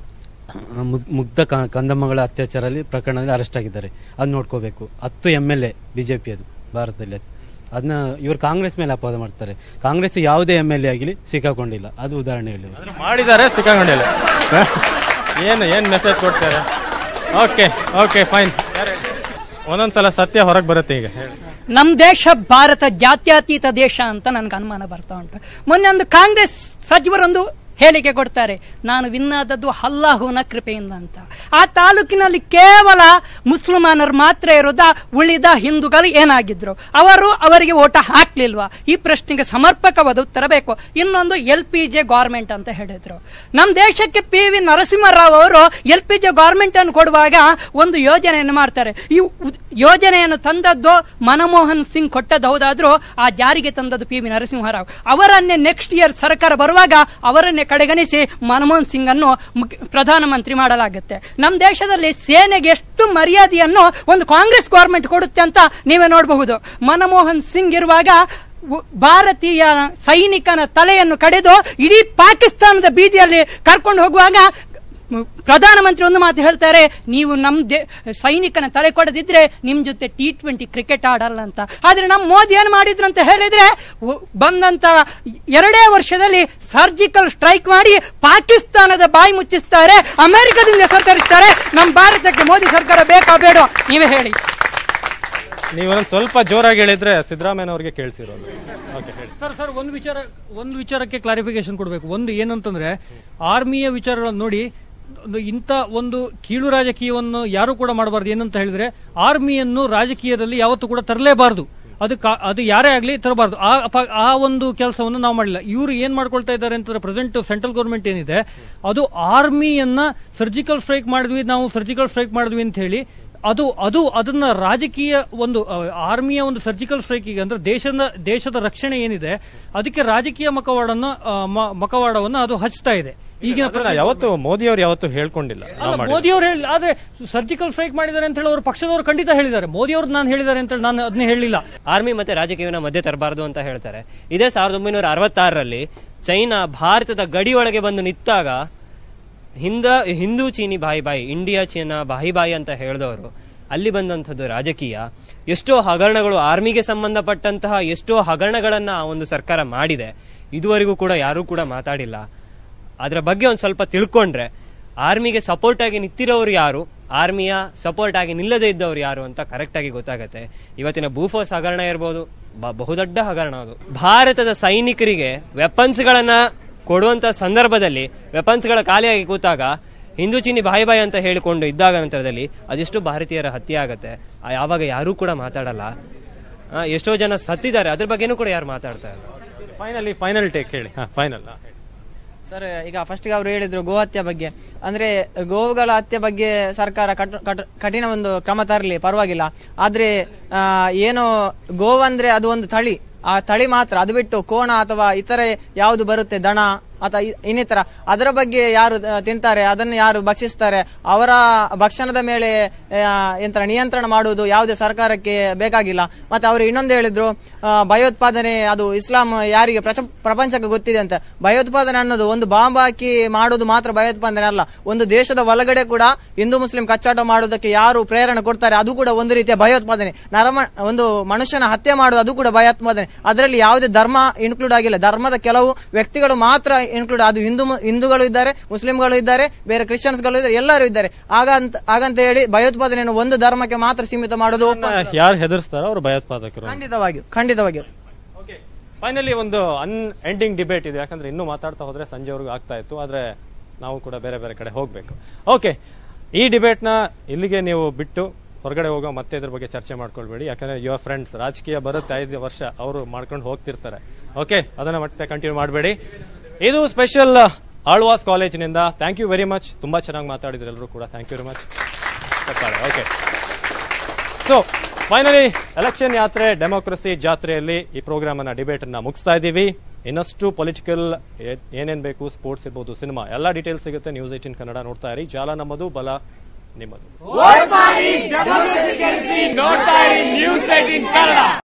ಮುಗ್ಧ ಕ- ಕಂದಮ್ಮಗಳ ಅತ್ಯಾಚಾರಲ್ಲಿ ಪ್ರಕರಣದಲ್ಲಿ ಅರೆಸ್ಟ್ ಆಗಿದ್ದಾರೆ ಅದು ನೋಡ್ಕೋಬೇಕು ಹತ್ತು ಎಂ ಎಲ್ ಎ ಬಿಜೆಪಿ ಅದು ಭಾರತದಲ್ಲಿ ಅದನ್ನ ಇವರು ಕಾಂಗ್ರೆಸ್ ಮೇಲೆ ಅಪವಾದ ಮಾಡ್ತಾರೆ ಕಾಂಗ್ರೆಸ್ ಯಾವುದೇ ಎಂ ಎಲ್ ಎ ಆಗಲಿ ಸಿಕ್ಕಾಕೊಂಡಿಲ್ಲ ಅದು ಉದಾಹರಣೆ ಹೇಳಿ ಮಾಡಿದ್ದಾರೆ ಸಿಕ್ಕಾಕೊಂಡಿಲ್ಲ ಏನು ಏನ್ ಮೆಸೇಜ್ ಕೊಡ್ತಾರೆ ಓಕೆ ಓಕೆ ಫೈನ್ ಒಂದೊಂದ್ಸಲ ಸತ್ಯ ಹೊರಗೆ ಬರುತ್ತೆ ಈಗ ಹೇಳಿ ನಮ್ ದೇಶ ಭಾರತ ಜಾತ್ಯತೀತ ದೇಶ ಅಂತ ನನ್ಗೆ ಅನುಮಾನ ಬರ್ತಾ ಉಂಟು ಮೊನ್ನೆ ಒಂದು ಕಾಂಗ್ರೆಸ್ ಸಚಿವರೊಂದು ಹೇಳಿಕೆ ಕೊಡ್ತಾರೆ ನಾನು ವಿನ್ನಾದದ್ದು ಅಲ್ಲಾಹುನ ಕೃಪೆಯಿಂದ ಅಂತ ಆ ತಾಲೂಕಿನಲ್ಲಿ ಕೇವಲ ಮುಸಲ್ಮಾನರು ಮಾತ್ರ ಇರೋದ ಉಳಿದ ಹಿಂದೂಗಳು ಏನಾಗಿದ್ರು ಅವರು ಅವರಿಗೆ ಓಟ ಹಾಕ್ಲಿಲ್ವಾ ಈ ಪ್ರಶ್ನೆಗೆ ಸಮರ್ಪಕವಾದ ಉತ್ತರ ಬೇಕು ಇನ್ನೊಂದು ಎಲ್ ಪಿ ಜೆ ಗೌರ್ಮೆಂಟ್ ಅಂತ ಹೇಳಿದ್ರು ನಮ್ಮ ದೇಶಕ್ಕೆ ಪಿ ವಿ ನರಸಿಂಹರಾವ್ ಅವರು ಎಲ್ ಪಿ ಜೆ ಗೌರ್ಮೆಂಟ್ ಅನ್ನು ಕೊಡುವಾಗ ಒಂದು ಯೋಜನೆಯನ್ನು ಮಾಡ್ತಾರೆ ಈ ಉದ್- ಯೋಜನೆಯನ್ನು ತಂದದ್ದು ಮನಮೋಹನ್ ಸಿಂಗ್ ಕೊಟ್ಟದ್ದು ಹೌದಾದ್ರೂ ಆ ಜಾರಿಗೆ ತಂದದ್ದು ಪಿ ವಿ ನರಸಿಂಹರಾವ್ ಅವರನ್ನೇ ನೆಕ್ಸ್ಟ್ ಇಯರ್ ಸರ್ಕಾರ ಬರುವಾಗ ಅವರನ್ನೇ ಕಡೆಗಣಿಸಿ ಮನಮೋಹನ್ ಸಿಂಗ್ ಅನ್ನು ಮುಖ್ಯ- ಪ್ರಧಾನಮಂತ್ರಿ ಮಾಡಲಾಗುತ್ತೆ ನಮ್ಮ ದೇಶದಲ್ಲಿ ಸೇನೆಗೆ ಎಷ್ಟು ಮರ್ಯಾದೆಯನ್ನು ಒಂದು ಕಾಂಗ್ರೆಸ್ ಗೌರ್ಮೆಂಟ್ ಕೊಡುತ್ತೆ ಅಂತ ನೀವೇ ನೋಡಬಹುದು ಮನಮೋಹನ್ ಸಿಂಗ್ ಇರುವಾಗ ಉ- ಭಾರತೀಯ ಸೈನಿಕನ ತಲೆಯನ್ನು ಕಡಿದು ಇಡೀ ಪಾಕಿಸ್ತಾನದ ಬೀದಿಯಲ್ಲಿ ಕರ್ಕೊಂಡು ಹೋಗುವಾಗ ಮ್, ಪ್ರಧಾನಮಂತ್ರಿ ಒಂದು ಮಾತು ಹೇಳ್ತಾರೆ ನೀವು ನಮ್ ದೇ ಸೈನಿಕನ ತಲೆ ಕೊಡದಿದ್ರೆ ನಿಮ್ ಜೊತೆ ಟಿ ಟ್ವೆಂಟಿ ಕ್ರಿಕೆಟ್ ಆಡಲ್ಲ ಅಂತ ಆದ್ರೆ ನಮ್ಮ ಮೋದಿ ಏನ್ ಮಾಡಿದ್ರು ಅಂತ ಹೇಳಿದ್ರೆ ಉ- ಬಂದಂತ ಎರಡೇ ವರ್ಷದಲ್ಲಿ ಸರ್ಜಿಕಲ್ ಸ್ಟ್ರೈಕ್ ಮಾಡಿ ಪಾಕಿಸ್ತಾನದ ಬಾಯಿ ಮುಚ್ಚಿಸ್ತಾರೆ ಅಮೆರಿಕದಿಂದ ಸರ್ಕರಿಸ್ತಾರೆ ನಮ್ಮ ಭಾರತಕ್ಕೆ ಮೋದಿ ಸರ್ಕಾರ ಬೇಕಾ ಬೇಡ ನೀವೇ ಹೇಳಿ ನೀವು ಒಂದ್ ಸ್ವಲ್ಪ ಜೋರಾಗಿ ಹೇಳಿದ್ರೆ ಸಿದ್ದರಾಮಯ್ಯ ಅವ್ರಿಗೆ ಕೇಳಿಸಿರೋದು ಓಕೆ ಹೇಳಿ ಸರ್ ಸರ್ ಒಂದು ವಿಚಾರ ಒಂದು ವಿಚಾರಕ್ಕೆ ಕ್ಲಾರಿಫಿಕೇಶನ್ ಕೊಡಬೇಕು ಒಂದು ಏನಂತಂದ್ರೆ ಆರ್ಮಿಯ ವಿಚಾರಗಳನ್ನು ನೋಡಿ ಒಂದು ಇಂಥ ಒಂದು ಕೀಳು ರಾಜಕೀಯವನ್ನು ಯಾರು ಕೂಡ ಮಾಡಬಾರ್ದು ಏನಂತ ಹೇಳಿದ್ರೆ ಆರ್ಮಿಯನ್ನು ರಾಜಕೀಯದಲ್ಲಿ ಯಾವತ್ತೂ ಕೂಡ ತರಲೇಬಾರದು ಅದು ಕಾ- ಅದು ಯಾರೇ ಆಗಲಿ ತರಬಾರ್ದು ಆ ಅಪ- ಆ ಒಂದು ಕೆಲಸವನ್ನು ನಾವು ಮಾಡಿಲ್ಲ ಇವರು ಏನ್ ಮಾಡ್ಕೊಳ್ತಾ ಇದ್ದಾರೆ ಅಂತಂದ್ರೆ ಪ್ರೆಸೆಂಟ್ ಸೆಂಟ್ರಲ್ ಗೌರ್ಮೆಂಟ್ ಏನಿದೆ ಅದು ಆರ್ಮಿಯನ್ನ ಸರ್ಜಿಕಲ್ ಸ್ಟ್ರೈಕ್ ಮಾಡಿದ್ವಿ ನಾವು ಸರ್ಜಿಕಲ್ ಸ್ಟ್ರೈಕ್ ಮಾಡಿದ್ವಿ ಅಂತ ಹೇಳಿ ಅದು ಅದು ಅದನ್ನ ರಾಜಕೀಯ ಒಂದು ಆರ್ಮಿಯ ಒಂದು ಸರ್ಜಿಕಲ್ ಸ್ಟ್ರೈಕಿಗೆ ಅಂದ್ರೆ ದೇಶದ ದೇಶದ ರಕ್ಷಣೆ ಏನಿದೆ ಅದಕ್ಕೆ ರಾಜಕೀಯ ಮಕವಾಡನ್ನ ಆ, ಮ- ಮಕವಾಡವನ್ನ ಅದು ಹಚ್ತಾ ಇದೆ ಈಗಿನ ಅದನ್ನ ಯಾವತ್ತು ಮೋದಿ ಅವರು ಯಾವತ್ತು ಹೇಳ್ಕೊಂಡಿಲ್ಲ ನಾವು ಅಲ್ಲ ಮಾಡಿದ್ದು. ಮೋದಿ ಅವರು ಹೇಳಿ ಆದ್ರೆ ಸರ್ಜಿಕಲ್ ಸ್ಟ್ರೈಕ್ ಮಾಡಿದ್ದಾರೆ ಅಂತ ಹೇಳಿ ಅವರು ಪಕ್ಷದವರು ಖಂಡಿತ ಹೇಳಿದ್ದಾರೆ ಮೋದಿ ಅವರು ನಾನು ಹೇಳಿದ್ದಾರೆ ಅಂತ ಹೇಳಿ ನಾನು ಅದನ್ನೇ ಹೇಳಿಲ್ಲ ಆರ್ಮಿ ಮತ್ತೆ ರಾಜಕೀಯವನ್ನ ಮಧ್ಯೆ ತರಬಾರದು ಅಂತ ಹೇಳ್ತಾರೆ ಇದೇ ಸಾವಿರದ ಒಂಬೈನೂರ ಅರವತ್ತಾರರಲ್ಲಿ ಚೈನಾ ಭಾರತದ ಗಡಿ ಒಳಗೆ ಬಂದು ನಿಂತಾಗ ಹಿಂದ ಹಿಂದೂ ಚೀನಿ ಬಾಯಿ ಬಾಯಿ ಇಂಡಿಯಾ ಚೀನಾ ಬಾಯಿ ಬಾಯಿ ಅಂತ ಹೇಳಿದವರು ಅಲ್ಲಿ ಬಂದಂಥದ್ದು ರಾಜಕೀಯ ಎಷ್ಟೋ ಹಗರಣಗಳು ಆರ್ಮಿಗೆ ಸಂಬಂಧಪಟ್ಟಂತಹ ಎಷ್ಟೋ ಹಗರಣಗಳನ್ನ ಆ ಒಂದು ಸರ್ಕಾರ ಮಾಡಿದೆ ಇದುವರೆಗೂ ಕೂಡ ಯಾರೂ ಕೂಡ ಮಾತಾಡಿಲ್ಲ ಅದರ ಬಗ್ಗೆ ಒಂದು ಸ್ವಲ್ಪ ತಿಳ್ಕೊಂಡ್ರೆ ಆರ್ಮಿಗೆ ಸಪೋರ್ಟ್ ಆಗಿ ನಿಂತಿರೋರು ಯಾರು ಆರ್ಮಿಯ ಸಪೋರ್ಟ್ ಆಗಿ ನಿಲ್ಲದೇ ಇದ್ದವ್ರು ಯಾರು ಅಂತ ಕರೆಕ್ಟ್ ಆಗಿ ಗೊತ್ತಾಗತ್ತೆ ಇವತ್ತಿನ ಬೂಫೋಸ್ ಹಗರಣ ಇರ್ಬೋದು ಬ- ಬಹುದೊಡ್ಡ ಹಗರಣ ಅದು ಭಾರತದ ಸೈನಿಕರಿಗೆ ವೆಪನ್ಸ್ ಗಳನ್ನ ಕೊಡುವಂತ ಸಂದರ್ಭದಲ್ಲಿ ವೆಪನ್ಸ್ ಗಳ ಖಾಲಿಯಾಗಿ ಕೂತಾಗ ಹಿಂದೂ ಚೀನಿ ಬಾಯಿ ಬಾಯಿ ಅಂತ ಹೇಳಿಕೊಂಡು ಇದ್ದಾಗ ನಂತರದಲ್ಲಿ ಅದೆಷ್ಟು ಭಾರತೀಯರ ಹತ್ಯೆ ಆಗತ್ತೆ ಆ ಯಾವಾಗ ಯಾರೂ ಕೂಡ ಮಾತಾಡಲ್ಲ ಆ, ಎಷ್ಟೋ ಜನ ಸತ್ತಿದ್ದಾರೆ ಅದ್ರ ಬಗ್ಗೆನೂ ಕೂಡ ಯಾರು ಮಾತಾಡ್ತಾ ಇಲ್ಲ ಫೈನಲಿ ಫೈನಲ್ ಟೇಕ್ ಹೇಳಿ ಹಾ ಫೈನಲ್ ಸರ್ ಈಗ ಫಸ್ಟ್ ಅವರು ಹೇಳಿದ್ರು ಗೋ ಹತ್ಯೆ ಬಗ್ಗೆ ಅಂದ್ರೆ ಗೋವುಗಳ ಹತ್ಯೆ ಬಗ್ಗೆ ಸರ್ಕಾರ ಕಟ್- ಕಟ್- ಕಠಿಣ ಒಂದು ಕ್ರಮ ತರಲಿ ಪರವಾಗಿಲ್ಲ ಆದ್ರೆ ಆ, ಏನು ಗೋವಂದ್ರೆ ಅದು ಒಂದು ತಳಿ ಆ ತಳಿ ಮಾತ್ರ ಅದು ಬಿಟ್ಟು ಕೋಣ ಅಥವಾ ಇತರೆ ಯಾವುದು ಬರುತ್ತೆ ದಣ ಅಥವಾ ಇ- ಇನ್ನಿತರ ಅದರ ಬಗ್ಗೆ ಯಾರು ಆ, ತಿಂತಾರೆ ಅದನ್ನು ಯಾರು ಭಕ್ಷಿಸ್ತಾರೆ ಅವರ ಭಕ್ಷಣದ ಮೇಲೆ ಆ, ಎಂತರ ನಿಯಂತ್ರಣ ಮಾಡುವುದು ಯಾವುದೇ ಸರ್ಕಾರಕ್ಕೆ ಬೇಕಾಗಿಲ್ಲ ಮತ್ತೆ ಅವರು ಇನ್ನೊಂದು ಹೇಳಿದ್ರು ಆ, ಭಯೋತ್ಪಾದನೆ ಅದು ಇಸ್ಲಾಂ ಯಾರಿಗೆ ಪ್ರಚ- ಪ್ರಪಂಚಕ್ಕೆ ಗೊತ್ತಿದೆ ಅಂತ ಭಯೋತ್ಪಾದನೆ ಅನ್ನೋದು ಒಂದು ಬಾಂಬ್ ಹಾಕಿ ಮಾಡೋದು ಮಾತ್ರ ಭಯೋತ್ಪಾದನೆ ಅಲ್ಲ ಒಂದು ದೇಶದ ಒಳಗಡೆ ಕೂಡ ಹಿಂದೂ ಮುಸ್ಲಿಂ ಕಚ್ಚಾಟ ಮಾಡೋದಕ್ಕೆ ಯಾರು ಪ್ರೇರಣೆ ಕೊಡ್ತಾರೆ ಅದು ಕೂಡ ಒಂದು ರೀತಿಯ ಭಯೋತ್ಪಾದನೆ ನರಮ ಒಂದು ಮನುಷ್ಯನ ಹತ್ಯೆ ಮಾಡೋದು ಅದು ಕೂಡ ಭಯೋತ್ಪಾದನೆ ಅದರಲ್ಲಿ ಯಾವುದೇ ಧರ್ಮ ಇನ್ಕ್ಲೂಡ್ ಆಗಿಲ್ಲ ಧರ್ಮದ ಕೆಲವು ವ್ಯಕ್ತಿಗಳು ಮಾತ್ರ ಇನ್ಕ್ಲೂಡ್ ಅದು ಹಿಂದೂ ಹಿಂದೂಗಳು ಇದ್ದಾರೆ ಮುಸ್ಲಿಂಗಳು ಇದ್ದಾರೆ ಬೇರೆ ಕ್ರಿಶ್ಚಿಯನ್ಸ್ಗಳು ಇದ್ದಾರೆ ಎಲ್ಲರೂ ಇದ್ದಾರೆ ಹಾಗಂತ ಹಾಗಂತ ಹೇಳಿ ಭಯೋತ್ಪಾದನೆಯನ್ನು ಒಂದು ಧರ್ಮಕ್ಕೆ ಮಾತ್ರ ಸೀಮಿತ ಮಾಡೋದು ಒಪ್ಪ- ಯಾರು ಹೆದರ್ಸ್ತಾರೋ ಅವರು ಭಯೋತ್ಪಾದಕರು ಖಂಡಿತವಾಗಿಯೂ ಖಂಡಿತವಾಗಿಯೂ ಫೈನಲಿ ಒಂದು ಅನ್ ಎಂಡಿಂಗ್ ಡಿಬೇಟ್ ಇದೆ ಯಾಕಂದ್ರೆ ಇನ್ನೂ ಮಾತಾಡ್ತಾ ಹೋದ್ರೆ ಸಂಜೆವರೆಗೂ ಆಗ್ತಾ ಇತ್ತು ಆದ್ರೆ ನಾವು ಕೂಡ ಬೇರೆ ಬೇರೆ ಕಡೆ ಹೋಗ್ಬೇಕು ಓಕೆ ಈ ಡಿಬೇಟ್ ನ ಇಲ್ಲಿಗೆ ನೀವು ಬಿಟ್ಟು ಹೊರಗಡೆ ಹೋಗೋ ಮತ್ತೆ ಇದ್ರ ಬಗ್ಗೆ ಚರ್ಚೆ ಮಾಡ್ಕೊಳ್ಬೇಡಿ ಯಾಕಂದ್ರೆ ಯುವರ್ ಫ್ರೆಂಡ್ಸ್ ರಾಜಕೀಯ ಬರುತ್ತೆ ಐದು ವರ್ಷ ಅವರು ಮಾಡ್ಕೊಂಡು ಹೋಗ್ತಿರ್ತಾರೆ ಓಕೆ ಅದನ್ನ ಮತ್ತೆ ಕಂಟಿನ್ಯೂ ಮಾಡಬೇಡಿ ಇದು ಸ್ಪೆಷಲ್ ಆಳ್ವಾಸ್ ಕಾಲೇಜಿನಿಂದ ಥ್ಯಾಂಕ್ ಯು ವೆರಿ ಮಚ್ ತುಂಬಾ ಚೆನ್ನಾಗಿ ಮಾತಾಡಿದ್ರು ಎಲ್ಲರೂ ಕೂಡ thank you very much okay so finally election ಯಾತ್ರೆ ಡೆಮೋಕ್ರಸಿ ಜಾತ್ರೆಯಲ್ಲಿ ಈ ಪ್ರೋಗ್ರಾಮ್ ಅನ್ನ ಡಿಬೇಟ್ ಅನ್ನ ಮುಗಿಸ್ತಾ ಇದ್ದೀವಿ ಇನ್ನಷ್ಟು ಪೊಲಿಟಿಕಲ್ ಏನೇನ್ ಬೇಕು ಸ್ಪೋರ್ಟ್ಸ್ ಇರ್ಬೋದು ಸಿನಿಮಾ ಎಲ್ಲಾ ಡೀಟೇಲ್ಸ್ ಸಿಗುತ್ತೆ ನ್ಯೂಸ್ ಏಟಿನ್ ಕನ್ನಡ ನೋಡ್ತಾ ಇರಿ ಜಾಲ ನಮ್ಮದು ಬಲ ನಿಮ್ಮದು ನೋಡ್ತಾ ಇರಿ ನ್ಯೂಸ್ ಏಟೀನ್ ಕನ್ನಡ